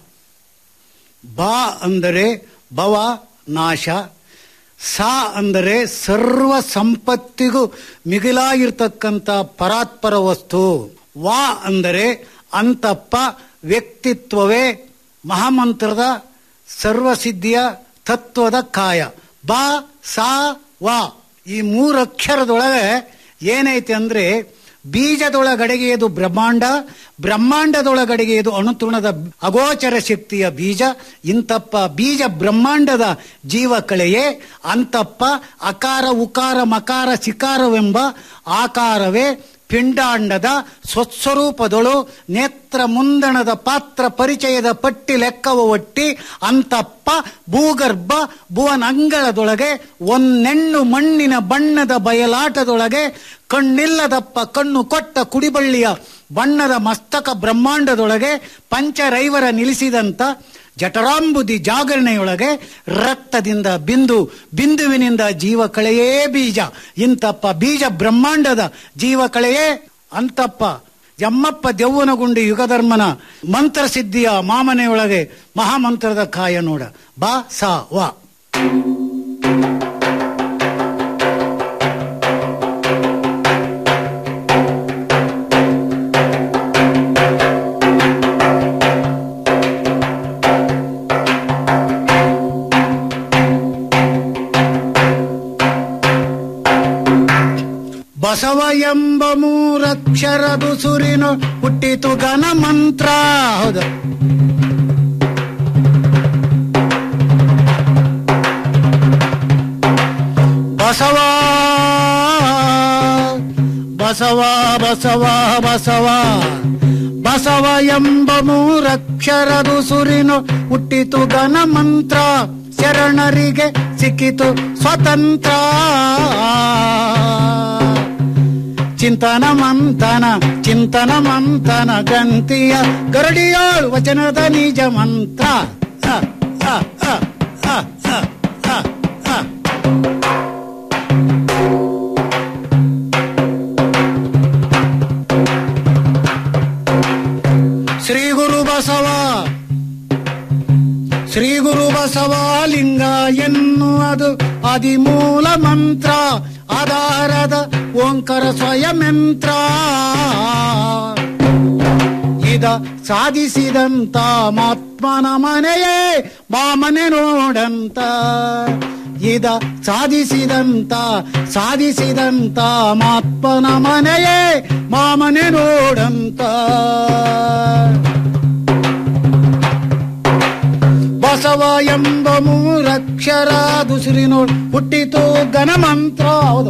ಬಾ ಅಂದರೆ ಭವ ನಾಶ ಸಾ ಅಂದರೆ ಸರ್ವ ಸಂಪತ್ತಿಗೂ ಮಿಗಿಲಾಗಿರ್ತಕ್ಕಂಥ ಪರಾತ್ಪರ ವಸ್ತು ವಾ ಅಂದರೆ ಅಂತಪ್ಪ ವ್ಯಕ್ತಿತ್ವವೇ ಮಹಾಮಂತ್ರದ ಸರ್ವಸಿದ್ಧಿಯ ತತ್ವದ ಕಾಯ ಬಾ ಸಾ ವಾ ಈ ಮೂರಕ್ಷರದೊಳಗೆ ಏನೈತೆ ಅಂದ್ರೆ ಬೀಜದೊಳಗಡೆಗೆ ಇದು ಬ್ರಹ್ಮಾಂಡ ಬ್ರಹ್ಮಾಂಡದೊಳಗಡೆಗೆ ಇದು ಅಣುತೃಣದ ಅಗೋಚರ ಶಕ್ತಿಯ ಬೀಜ ಇಂತಪ್ಪ ಬೀಜ ಬ್ರಹ್ಮಾಂಡದ ಜೀವಕಳೆಯೇ ಅಂತಪ್ಪ ಅಕಾರ ಉಕಾರ ಮಕಾರ ಸಿಕಾರವೆಂಬ ಆಕಾರವೇ ಪಿಂಡಾಂಡದ ಸ್ವಸ್ವರೂಪದೊಳು ನೇತ್ರ ಮುಂದಣದ ಪಾತ್ರ ಪರಿಚಯದ ಪಟ್ಟಿ ಲೆಕ್ಕವ ಒಟ್ಟಿ ಅಂತಪ್ಪ ಭೂಗರ್ಭ ಭುವನಂಗಳದೊಳಗೆ ಒಂದೆಣ್ಣು ಮಣ್ಣಿನ ಬಣ್ಣದ ಬಯಲಾಟದೊಳಗೆ ಕಣ್ಣಿಲ್ಲದಪ್ಪ ಕಣ್ಣು ಕೊಟ್ಟ ಕುಡಿಬಳ್ಳಿಯ ಬಣ್ಣದ ಮಸ್ತಕ ಬ್ರಹ್ಮಾಂಡದೊಳಗೆ ಪಂಚರೈವರ ನಿಲ್ಲಿಸಿದಂತ ಜಠರಾಂಬುದಿ ಜಾಗರಣೆಯೊಳಗೆ ರಕ್ತದಿಂದ ಬಿಂದು ಬಿಂದುವಿನಿಂದ ಜೀವ ಕಳೆಯೇ ಬೀಜ ಇಂತಪ್ಪ ಬೀಜ ಬ್ರಹ್ಮಾಂಡದ ಜೀವ ಕಳೆಯೇ ಅಂತಪ್ಪ ಯಮ್ಮಪ್ಪ ದೆವ್ವನಗುಂಡಿ ಯುಗಧರ್ಮನ ಮಂತ್ರ ಸಿದ್ಧಿಯ ಮಾಮನೆಯೊಳಗೆ ಮಹಾಮಂತ್ರದ ಕಾಯ ನೋಡ ಬಾ ಸಾ ವಾ ಬಸವ ಎಂಬ ಮೂರಕ್ಷರದು ಸುರಿನು ಹುಟ್ಟಿತು ಘನ ಮಂತ್ರ ಹೌದು ಬಸವ ಬಸವ ಬಸವ ಬಸವ ಬಸವ ಎಂಬ ಮೂರಕ್ಷರದು ಸುರಿನು ಹುಟ್ಟಿತು ಘನ ಮಂತ್ರ ಶರಣರಿಗೆ ಸಿಕ್ಕಿತು ಸ್ವತಂತ್ರ ಚಿಂತನ ಮಂಥನ ಚಿಂತನ ಮಂಥನ ಗಂತಿಯ ಗರಡಿಯಾಳು ವಚನದ ನಿಜ ಮಂತ್ರ ಅ, ಅ, ಅ, ಅ, ಅ, ಅ, ಅ. ಶ್ರೀ ಗುರು ಬಸವ ಶ್ರೀ ಗುರು ಬಸವ ಲಿಂಗ ಎನ್ನುವುದು ಆದಿಮೂಲ ಮಂತ್ರ ಆಧಾರದ ಓಂಕಾರ ಸ್ವಯಂತ್ರ ಇದ ಸಾಧಿಸಿದಂತ ಮಾತ್ಮನ ಮನೆಯೇ ಮಾಮನೆ ನೋಡಂತ ಇದ ಸಾಧಿಸಿದಂತ ಸಾಧಿಸಿದಂತ ಮಾತ್ಮನ ಮನೆಯೇ ಮಾಮನೆ ನೋಡಂತ ಬಸವ ಎಂಬ ಮೂರಕ್ಷರ ದುಸಿರಿ ನೋಡ್ ಹುಟ್ಟಿತು ಘನಮಂತ್ರ ಹೌದು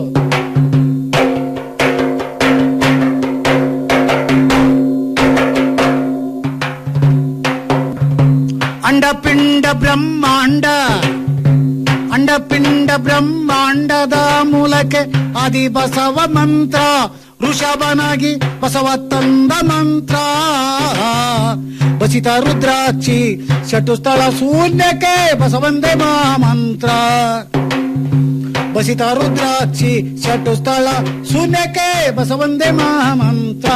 ಅಂಡಪಿಂಡ ಬ್ರಹ್ಮಾಂಡ ಅಂಡಪಿಂಡ ಬ್ರಹ್ಮಾಂಡದ ಮೂಲಕ್ಕೆ ಆದಿ ಬಸವ ಮಂತ್ರ ಋಷಭನಾಗಿ ಬಸವ ತಂದ ಮಂತ್ರ ಬಸಿತ ರುದ್ರಾಕ್ಷಿ ಚತುಸ್ಥಳ ಶೂನ್ಯಕ್ಕೆ ಬಸವಂದೇ ಮಂತ್ರ ಬಸಿತ ರುದ್ರಾಕ್ಷಿ ಚತುಸ್ಥಳ ಶೂನ್ಯಕ್ಕೆ ಬಸವಂದೇ ಮಂತ್ರ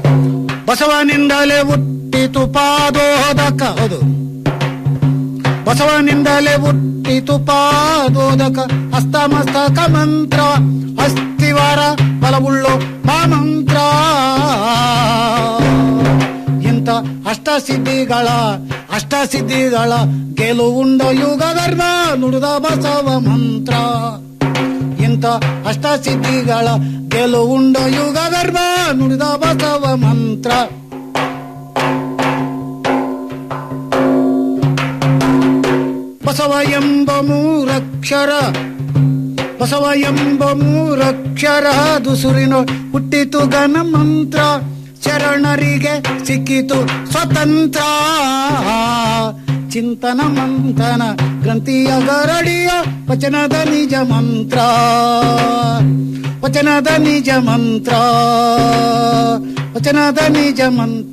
ಬಸವನಿಂದಲೇ ಹುಟ್ಟಿತು ಪಾದೋದಕ ಹೌದು ಬಸವನಿಂದಲೇ ಹುಟ್ಟಿತು ಪಾದೋದಕ ಹಸ್ತಮಸ್ತಕ ಮಂತ್ರ ಅಸ್ತಿವಾರ ಬಲವುಳ್ಳೋ ಮಾಮಂತ್ರ ಇಂಥ ಅಷ್ಟಸಿದ್ಧಿಗಳ ಅಷ್ಟಸಿದ್ಧಿಗಳ ಗೆಲುವುಂಡ ಯುಗ ಧರ್ಮ ನುಡಿದ ಬಸವ ಮಂತ್ರ ಇಂಥ ಅಷ್ಟಸಿದ್ಧಿಗಳ ಗೆಲುವುಂಡ ಯುಗ ಧರ್ಮ ನುಡಿದ ಬಸವ ಮಂತ್ರ ಬಸವ ಎಂಬ ಮೂರಕ್ಷರ ಬಸವ ಎಂಬ ಮೂರಕ್ಷರ ದುಸುರಿನ ಹುಟ್ಟಿತು ಘನ ಮಂತ್ರ ಶರಣರಿಗೆ ಸಿಕ್ಕಿತು ಸ್ವತಂತ್ರ ಚಿಂತನ ಮಂಥನ ಗ್ರಂಥಿಯ ಗರಡಿಯ ವಚನದ ನಿಜ ಮಂತ್ರ ವಚನದ ನಿಜ ಮಂತ್ರ ವಚನದ ನಿಜ ಮಂತ್ರ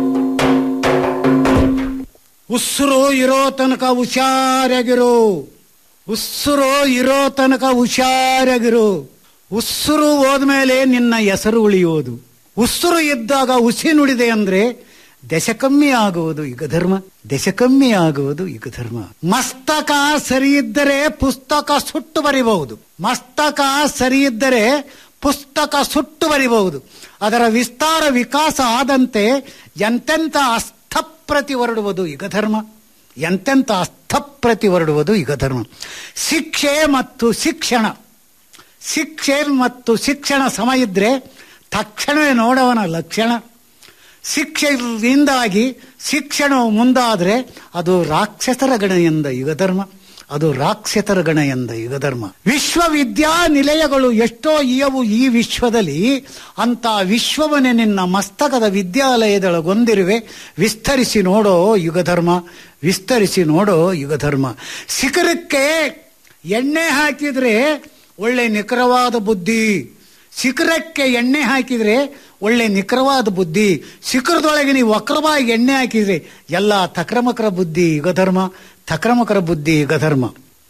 ಉಸಿರು ಇರೋ ತನಕ ಹುಷಾರಾಗಿರು ಉಸಿರು ಇರೋ ತನಕ ಹುಷಾರಾಗಿರು ಉಸಿರು ಹೋದ್ಮೇಲೆ ನಿನ್ನ ಹೆಸರು ಉಳಿಯೋದು ಉಸಿರು ಇದ್ದಾಗ ಹುಸಿ ನುಡಿದೆ ಅಂದ್ರೆ ದಶ ಕಮ್ಮಿ ಆಗುವುದು ಯುಗ ಧರ್ಮ ದಶ ಕಮ್ಮಿ ಆಗುವುದು ಯುಗ ಧರ್ಮ ಮಸ್ತಕ ಸರಿ ಇದ್ದರೆ ಪುಸ್ತಕ ಸುಟ್ಟು ಬರಿಬಹುದು ಮಸ್ತಕ ಸರಿ ಇದ್ದರೆ ಪುಸ್ತಕ ಸುಟ್ಟು ಬರಿಬಹುದು ಅದರ ವಿಸ್ತಾರ ವಿಕಾಸ ಆದಂತೆ ಎಂತೆಂತ ಅಸ್ಥಪ್ರತಿ ಹೊರಡುವುದು ಯುಗ ಧರ್ಮ ಎಂತೆಂತ ಅಸ್ಥಪ್ರತಿ ಹೊರಡುವುದು ಯುಗ ಧರ್ಮ ಶಿಕ್ಷೆ ಮತ್ತು ಶಿಕ್ಷಣ ಶಿಕ್ಷೆ ಮತ್ತು ಶಿಕ್ಷಣ ಸಮ ಇದ್ರೆ ತಕ್ಷಣವೇ ನೋಡವನ ಲಕ್ಷಣ ಶಿಕ್ಷೆಯಿಂದಾಗಿ ಶಿಕ್ಷಣವು ಮುಂದಾದ್ರೆ ಅದು ರಾಕ್ಷಸರ ಗಣ ಎಂದ ಯುಗ ಧರ್ಮ ಅದು ರಾಕ್ಷಸರ ಗಣ ಎಂದ ಯುಗ ಧರ್ಮ ವಿಶ್ವವಿದ್ಯಾನಿಲಯಗಳು ಎಷ್ಟೋ ಇಯವು ಈ ವಿಶ್ವದಲ್ಲಿ ಅಂತ ವಿಶ್ವವನ್ನೇ ನಿನ್ನ ಮಸ್ತಕದ ವಿದ್ಯಾಲಯದೊಳಗೊಂದಿರುವೆ ವಿಸ್ತರಿಸಿ ನೋಡೋ ಯುಗ ಧರ್ಮ ವಿಸ್ತರಿಸಿ ನೋಡೋ ಯುಗ ಧರ್ಮ ಶಿಖರಕ್ಕೆ ಎಣ್ಣೆ ಹಾಕಿದ್ರೆ ಒಳ್ಳೆ ನಿಖರವಾದ ಬುದ್ಧಿ ಶಿಖರಕ್ಕೆ ಎಣ್ಣೆ ಹಾಕಿದ್ರೆ ಒಳ್ಳೆ ನಿಖರವಾದ ಬುದ್ಧಿ ಶಿಖರದೊಳಗೆ ನೀವು ವಕ್ರವಾಗಿ ಎಣ್ಣೆ ಹಾಕಿದ್ರೆ ಎಲ್ಲ ತಕ್ರಮಕರ ಬುದ್ಧಿ ಯುಗ ಧರ್ಮ ತಕ್ರಮಕರ ಬುದ್ಧಿ ಯುಗ ಧರ್ಮ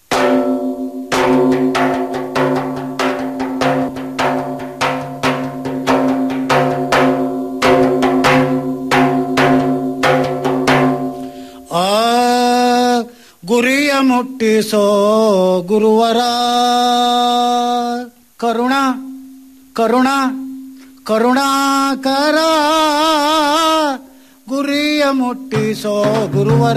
ಆ ಗುರಿಯ ಮುಟ್ಟಿಸೋ ಗುರುವರ ಕರುಣ ಕರುಣ ಕರುಣಾಕರ ಗುರಿಯ ಮುಟ್ಟಿಸೋ ಗುರುವರ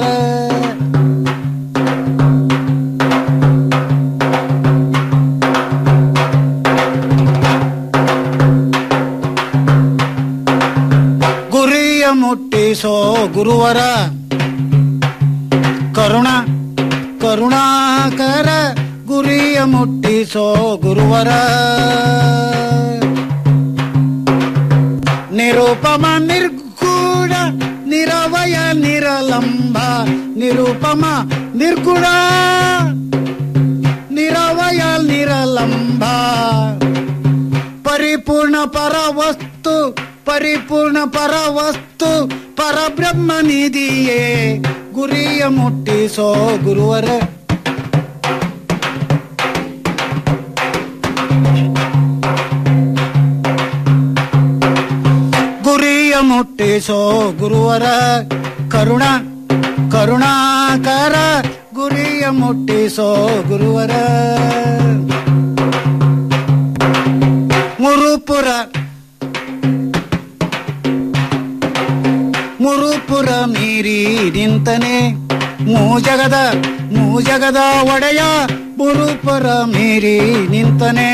ಗುರಿಯ ಮುಟ್ಟಿಸೋ ಗುರುವರ ಕರುಣ ಕರುಣಾಕರ ಗುರಿಯ ಮುಟ್ಟಿಸೋ ಗುರುವರ ನಿರುಪಮ ನಿರ್ಗುಣ ನಿರವಯ ನಿರಲಂಬ ನಿರುಪಮ ನಿರ್ಗುಣ ನಿರವಯ ನಿರಲಂಬ ಪರಿಪೂರ್ಣ ಪರವಸ್ತು ಪರಿಪೂರ್ಣ ಪರವಸ್ತು ಪರಬ್ರಹ್ಮ ನಿಧಿಯೇ ಗುರಿಯ ಮುಟ್ಟಿಸೋ ಗುರುವರ ಗುರಿಯ ಮುಟ್ಟಿಸೋ ಗುರುವರ ಕರುಣ ಕರುಣಾಕರ ಗುರಿಯ ಮುಟ್ಟಿಸೋ ಗುರುವರ ಮುರುಪುರ ಮುರುಪುರ ಮೀರಿ ನಿಂತನೆ ಮೂಜಗದ ಮೂಜಗದ ಒಡೆಯ ಮುರುಪುರ ಮೀರಿ ನಿಂತನೆ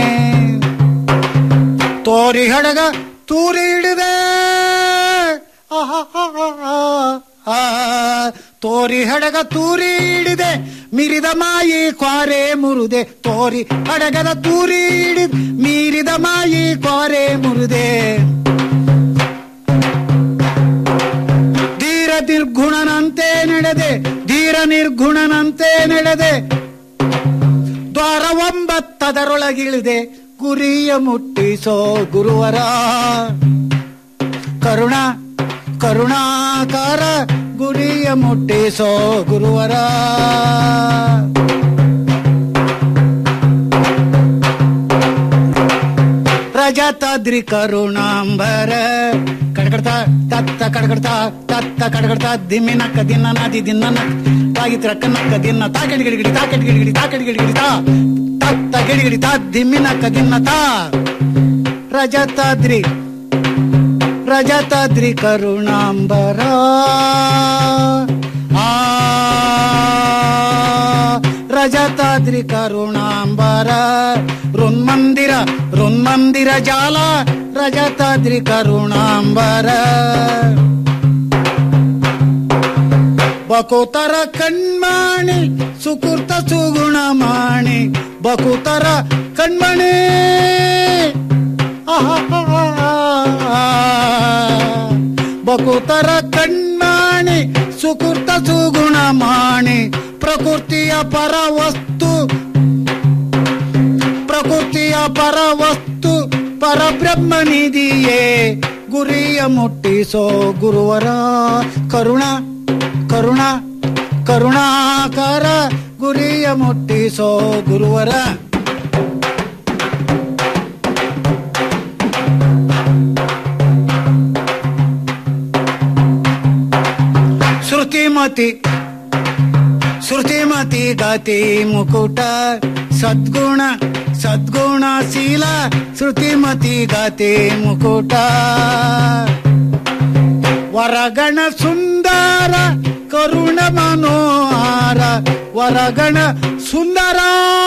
ತೋರಿ ಹಡಗ ತೂರಿ ಹಿಡಿದೆ ಆಹಾಹಾಹಾ. ತೋರಿ ಹಡಗ ತೂರಿ ಹಿಡಿದೆ ಮೀರಿದ ಮಾಯಿ ಕ್ವಾರೆ ಮುರುದೆ ತೋರಿ ಹಡಗದ ತೂರಿ ಹಿಡಿದ ಮೀರಿದ ಮಾಯಿ ಕ್ವಾರೆ ಮುರುದೆ ಧೀರ ನಿರ್ಗುಣನಂತೆ ನಡೆದೆ ಧೀರ ನಿರ್ಗುಣನಂತೆ ನಡೆದೆ ದ್ವಾರ ಒಂಬತ್ತದರೊಳಗಿಳಿದೆ ಗುರಿಯ ಮುಟ್ಟಿಸೋ ಗುರುವರ ಕರುಣ ಕರುಣಾಕಾರ ಗುರಿಯ ಮುಟ್ಟಿಸೋ ಗುರುವರ ರಜತಾದ್ರಿ ಕರುಣಾಂಬರ ಕಡಕಡ್ತ ತತ್ತ ಕಡಕಡ್ತ ತತ್ತ ಕಡಕಡ್ತ ದಿಮ್ಮಿನಕ್ಕ ದಿನ್ನ ನದಿ ದಿನ್ನ ತಾಗಿತ್ರ ಕನ್ನಕ್ಕ ದಿನ್ನ ತಾ ಗಿಡಿಗಿಡಿ ತಾ ಗಿಡಿಗಿಡಿ ತಾ ಗಿಡಿಗಿಡಿ ತಾ ತತ್ತ ಗಿಡಿಗಿಡಿ ತಾ ದಿಮ್ಮಿನಕ್ಕ ದಿನ್ನ ತಾ ರಜತಾದ್ರಿ ರಜತಾದ್ರಿ ಕರುಣಾಂಬರ ಆ ರಜತಾದ್ರಿ ಕರುಣಾಂಬರ ರುನ್ಮಂದಿರ ರುನ್ಮಂದಿರ ಜಾಲ ರಜತಾದ್ರಿ ಕರುಣಾಂಬರ ಬಕುತರ ಕಣ್ಮಾಣಿ ಸುಕೃತ ಸುಗುಣ ಮಾಣಿ ಬಕುತರ ಕಣ್ಮಣಿ ಬಕುತರ ಕಣ್ಮಾಣಿ ಸುಕೃತ ಸುಗುಣ ಮಾಣಿ ಪ್ರಕೃತಿಯ ಪರ ವಸ್ತು ಪ್ರಕೃತಿಯ ಪರ ವಸ್ತು ಪರಬ್ರಹ್ಮ ನಿಧಿಯೇ ಗುರಿಯ ಮುಟ್ಟಿಸೋ ಗುರುವರ ಕರುಣ ಕರುಣ ಕರುಣಾಕರ ಗುರಿಯ ಮುಟ್ಟಿಸೋ ಗುರುವರ ಶ್ರುತಿಮತಿ ಶ್ರುತಿಮತಿ ಗತಿ ಮುಕುಟ ಸದ್ಗುಣ ಸದ್ಗುಣಶೀಲ ಶ್ರುತಿಮತಿ ಗತಿ ಮುಕುಟ ವರಗಣ ಸುಂದರ ಕರುಣ ಮನೋಹಾರ ವರಗಣ ಸುಂದರ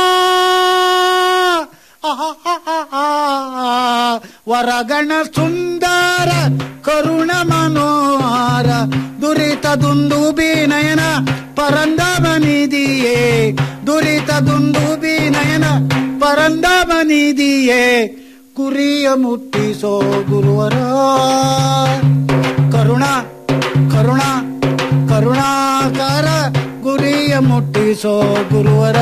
ವರಗಣ ಸುಂದರ ಕರುಣ ಮನೋಹಾರ ದುರಿತ ದುಂದುಬಿ ನಯನ ಪರಂದಮ ನಿಧಿಯೇ ದುರಿತ ದುಂದುಬಿ ನಯನ ಪರಂದಮ ನಿಧಿಯೇ ಕುರಿಯ ಮುಟ್ಟಿಸೋ ಗುರುವರ ಕರುಣ ಕರುಣ ಕರುಣಾಕಾರ ಗುರಿಯ ಮುಟ್ಟಿಸೋ ಗುರುವರ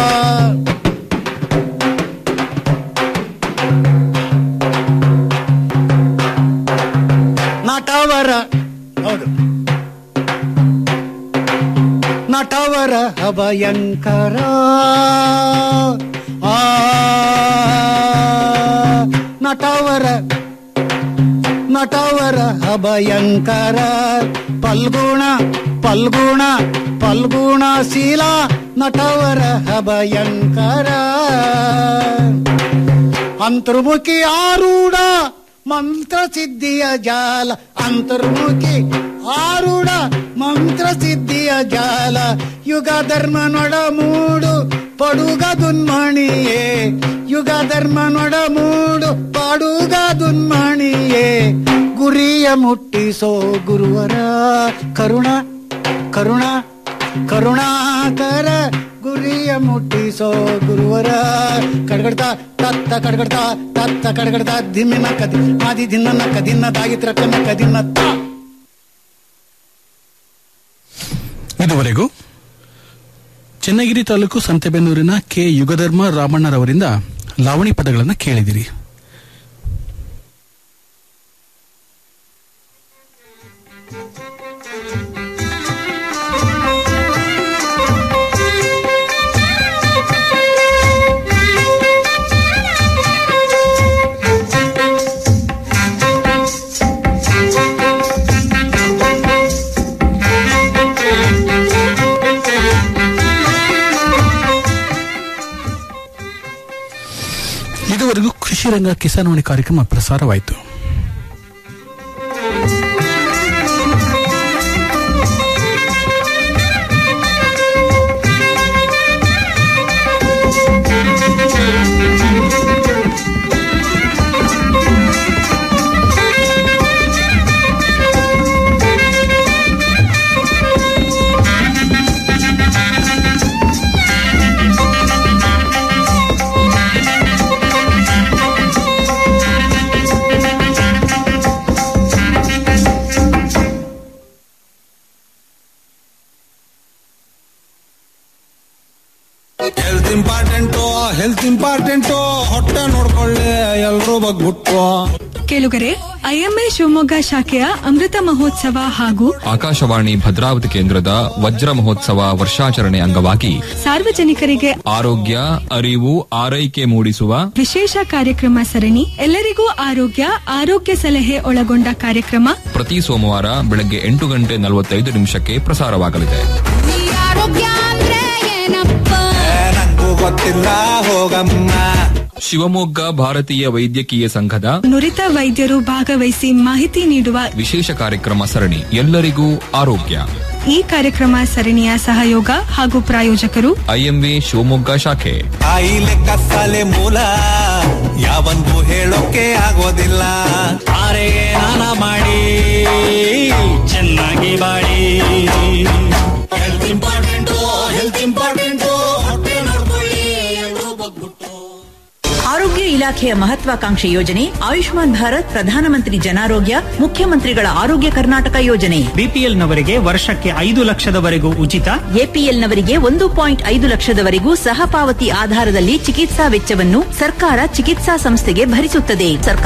ನಟವರ ಹೌದು ನಟವರ ಅಭಯಂಕರ ಆ ನಟವರ ನಟವರ ಅಭಯಂಕರ ಪಲ್ಗುಣ ಪಲ್ಗುಣ ಪಲ್ಗುಣಶೀಲ ನಟವರ ಅಭಯಂಕರ ಅಂತರ್ಮುಖಿ ಆರೂಢ ಮಂತ್ರ ಸಿದ್ಧಿಯ ಜಾಲ ಅಂತರ್ಮುಖಿ ಆರೂಢ ಮಂತ್ರ ಸಿದ್ಧಿಯ ಜಾಲ ಯುಗ ಧರ್ಮ ನೊಡ ಮೂಡು ಪಡುಗ ದುನ್ಮಣಿಯೇ ಯುಗ ಧರ್ಮ ನೊಡ ಮೂಡು ಪಡುಗ ದುನ್ಮಣಿಯೇ ಗುರಿಯ ಮುಟ್ಟಿಸೋ ಗುರುವರ ಕರುಣ ಕರುಣ ಕರುಣಾಕರ ಗುರಿಯ ಮುಟ್ಟಿಸೋ ಗುರುವರ ಕಡ್ಗಡ್ತಾ ತತ್ತ ಕಡ್ಗಡ್ತಾ ತತ್ತ ಕಡ್ಗಡ್ತಾ ದಿಮ್ಮಿನ ಕದಿ ಆದಿ ದಿನ್ನ ಕದಿನ್ನ ತಾಗಿತ್ರ ಕನ್ನ ಕದಿನ್ನ ತಾ ಇದುವರೆಗೂ ಚೆನ್ನಗಿರಿ ತಾಲೂಕು ಸಂತೆಬೆನ್ನೂರಿನ ಕೆ ಯುಗಧರ್ಮ ರಾಮಣ್ಣರವರಿಂದ ಲಾವಣಿ ಪದಗಳನ್ನು ಕೇಳಿದಿರಿ ಇದುವರೆಗೂ ಕೃಷಿ ರಂಗ ಕಿಸಾನ್ವಾಣಿ ಕಾರ್ಯಕ್ರಮ ಪ್ರಸಾರವಾಯಿತು ಹೆಲ್ತ್ ಇಂಪಾರ್ಟೆಂಟು ಹೆಲ್ತ್ ಇಂಪಾರ್ಟೆಂಟು ಹೊಟ್ಟೆ ನೋಡ್ಕೊಳ್ಳಿ ಎಲ್ರೂ ಬಗ್ಬಿಟ್ಟು ಕೇಳುಗರೆ ಐಎಂಎ ಶಿವಮೊಗ್ಗ ಶಾಖೆಯ ಅಮೃತ ಮಹೋತ್ಸವ ಹಾಗೂ ಆಕಾಶವಾಣಿ ಭದ್ರಾವತಿ ಕೇಂದ್ರದ ವಜ್ರ ಮಹೋತ್ಸವ ವರ್ಷಾಚರಣೆ ಅಂಗವಾಗಿ ಸಾರ್ವಜನಿಕರಿಗೆ ಆರೋಗ್ಯ ಅರಿವು ಆರೈಕೆ ಮೂಡಿಸುವ ವಿಶೇಷ ಕಾರ್ಯಕ್ರಮ ಸರಣಿ ಎಲ್ಲರಿಗೂ ಆರೋಗ್ಯ ಆರೋಗ್ಯ ಸಲಹೆ ಒಳಗೊಂಡ ಕಾರ್ಯಕ್ರಮ ಪ್ರತಿ ಸೋಮವಾರ ಬೆಳಗ್ಗೆ ಎಂಟು ಗಂಟೆ ನಲವತ್ತೈದು ನಿಮಿಷಕ್ಕೆ ಪ್ರಸಾರವಾಗಲಿದೆ ಗೊತ್ತಿಲ್ಲ ಹೋಗಮ್ಮ ಶಿವಮೊಗ್ಗ ಭಾರತೀಯ ವೈದ್ಯಕೀಯ ಸಂಘದ ನುರಿತ ವೈದ್ಯರು ಭಾಗವಹಿಸಿ ಮಾಹಿತಿ ನೀಡುವ ವಿಶೇಷ ಕಾರ್ಯಕ್ರಮ ಸರಣಿ ಎಲ್ಲರಿಗೂ ಆರೋಗ್ಯ ಈ ಕಾರ್ಯಕ್ರಮ ಸರಣಿಯ ಸಹಯೋಗ ಹಾಗೂ ಪ್ರಾಯೋಜಕರು ಐಎಂವಿ ಶಿವಮೊಗ್ಗ ಶಾಖೆ ಆಯಿಲೆ ಕಸಾಲೆ ಮೂಲ ಯಾವಂದು ಹೇಳೋಕೆ ಆಗೋದಿಲ್ಲ ಆರೆಗೆ ನಾನ ಮಾಡಿ ಚೆನ್ನಾಗಿ ಬಾಳಿ ಹೆಲ್ತ್ ಇಂಪಾರ್ಟೆಂಟು ಹೆಲ್ತ್ ಇಂಪಾರ್ಟೆಂಟು ಹೊಟ್ಟೆ ನೋಡ್ಕೊಳ್ಳಿ ಎಲ್ರೂ ಬಗ್ಬಿಟ್ಟು ಆರೋಗ್ಯ ಇಲಾಖೆಯ ಮಹತ್ವಾಕಾಂಕ್ಷಿ ಯೋಜನೆ ಆಯುಷ್ಮಾನ್ ಭಾರತ್ ಪ್ರಧಾನಮಂತ್ರಿ ಜನಾರೋಗ್ಯ ಮುಖ್ಯಮಂತ್ರಿಗಳ ಆರೋಗ್ಯ ಕರ್ನಾಟಕ ಯೋಜನೆ ಬಿಪಿಎಲ್ ನವರಿಗೆ ವರ್ಷಕ್ಕೆ ಐದು ಲಕ್ಷದವರೆಗೂ ಉಚಿತ ಎಪಿಎಲ್ ನವರಿಗೆ ಒಂದು ಪಾಯಿಂಟ್ ಐದು ಲಕ್ಷದವರೆಗೂ ಸಹ ಪಾವತಿ ಆಧಾರದಲ್ಲಿ ಚಿಕಿತ್ಸಾ ವೆಚ್ಚವನ್ನು ಸರ್ಕಾರ ಚಿಕಿತ್ಸಾ ಸಂಸ್ಥೆಗೆ ಭರಿಸುತ್ತದೆ ಸರ್ಕಾರ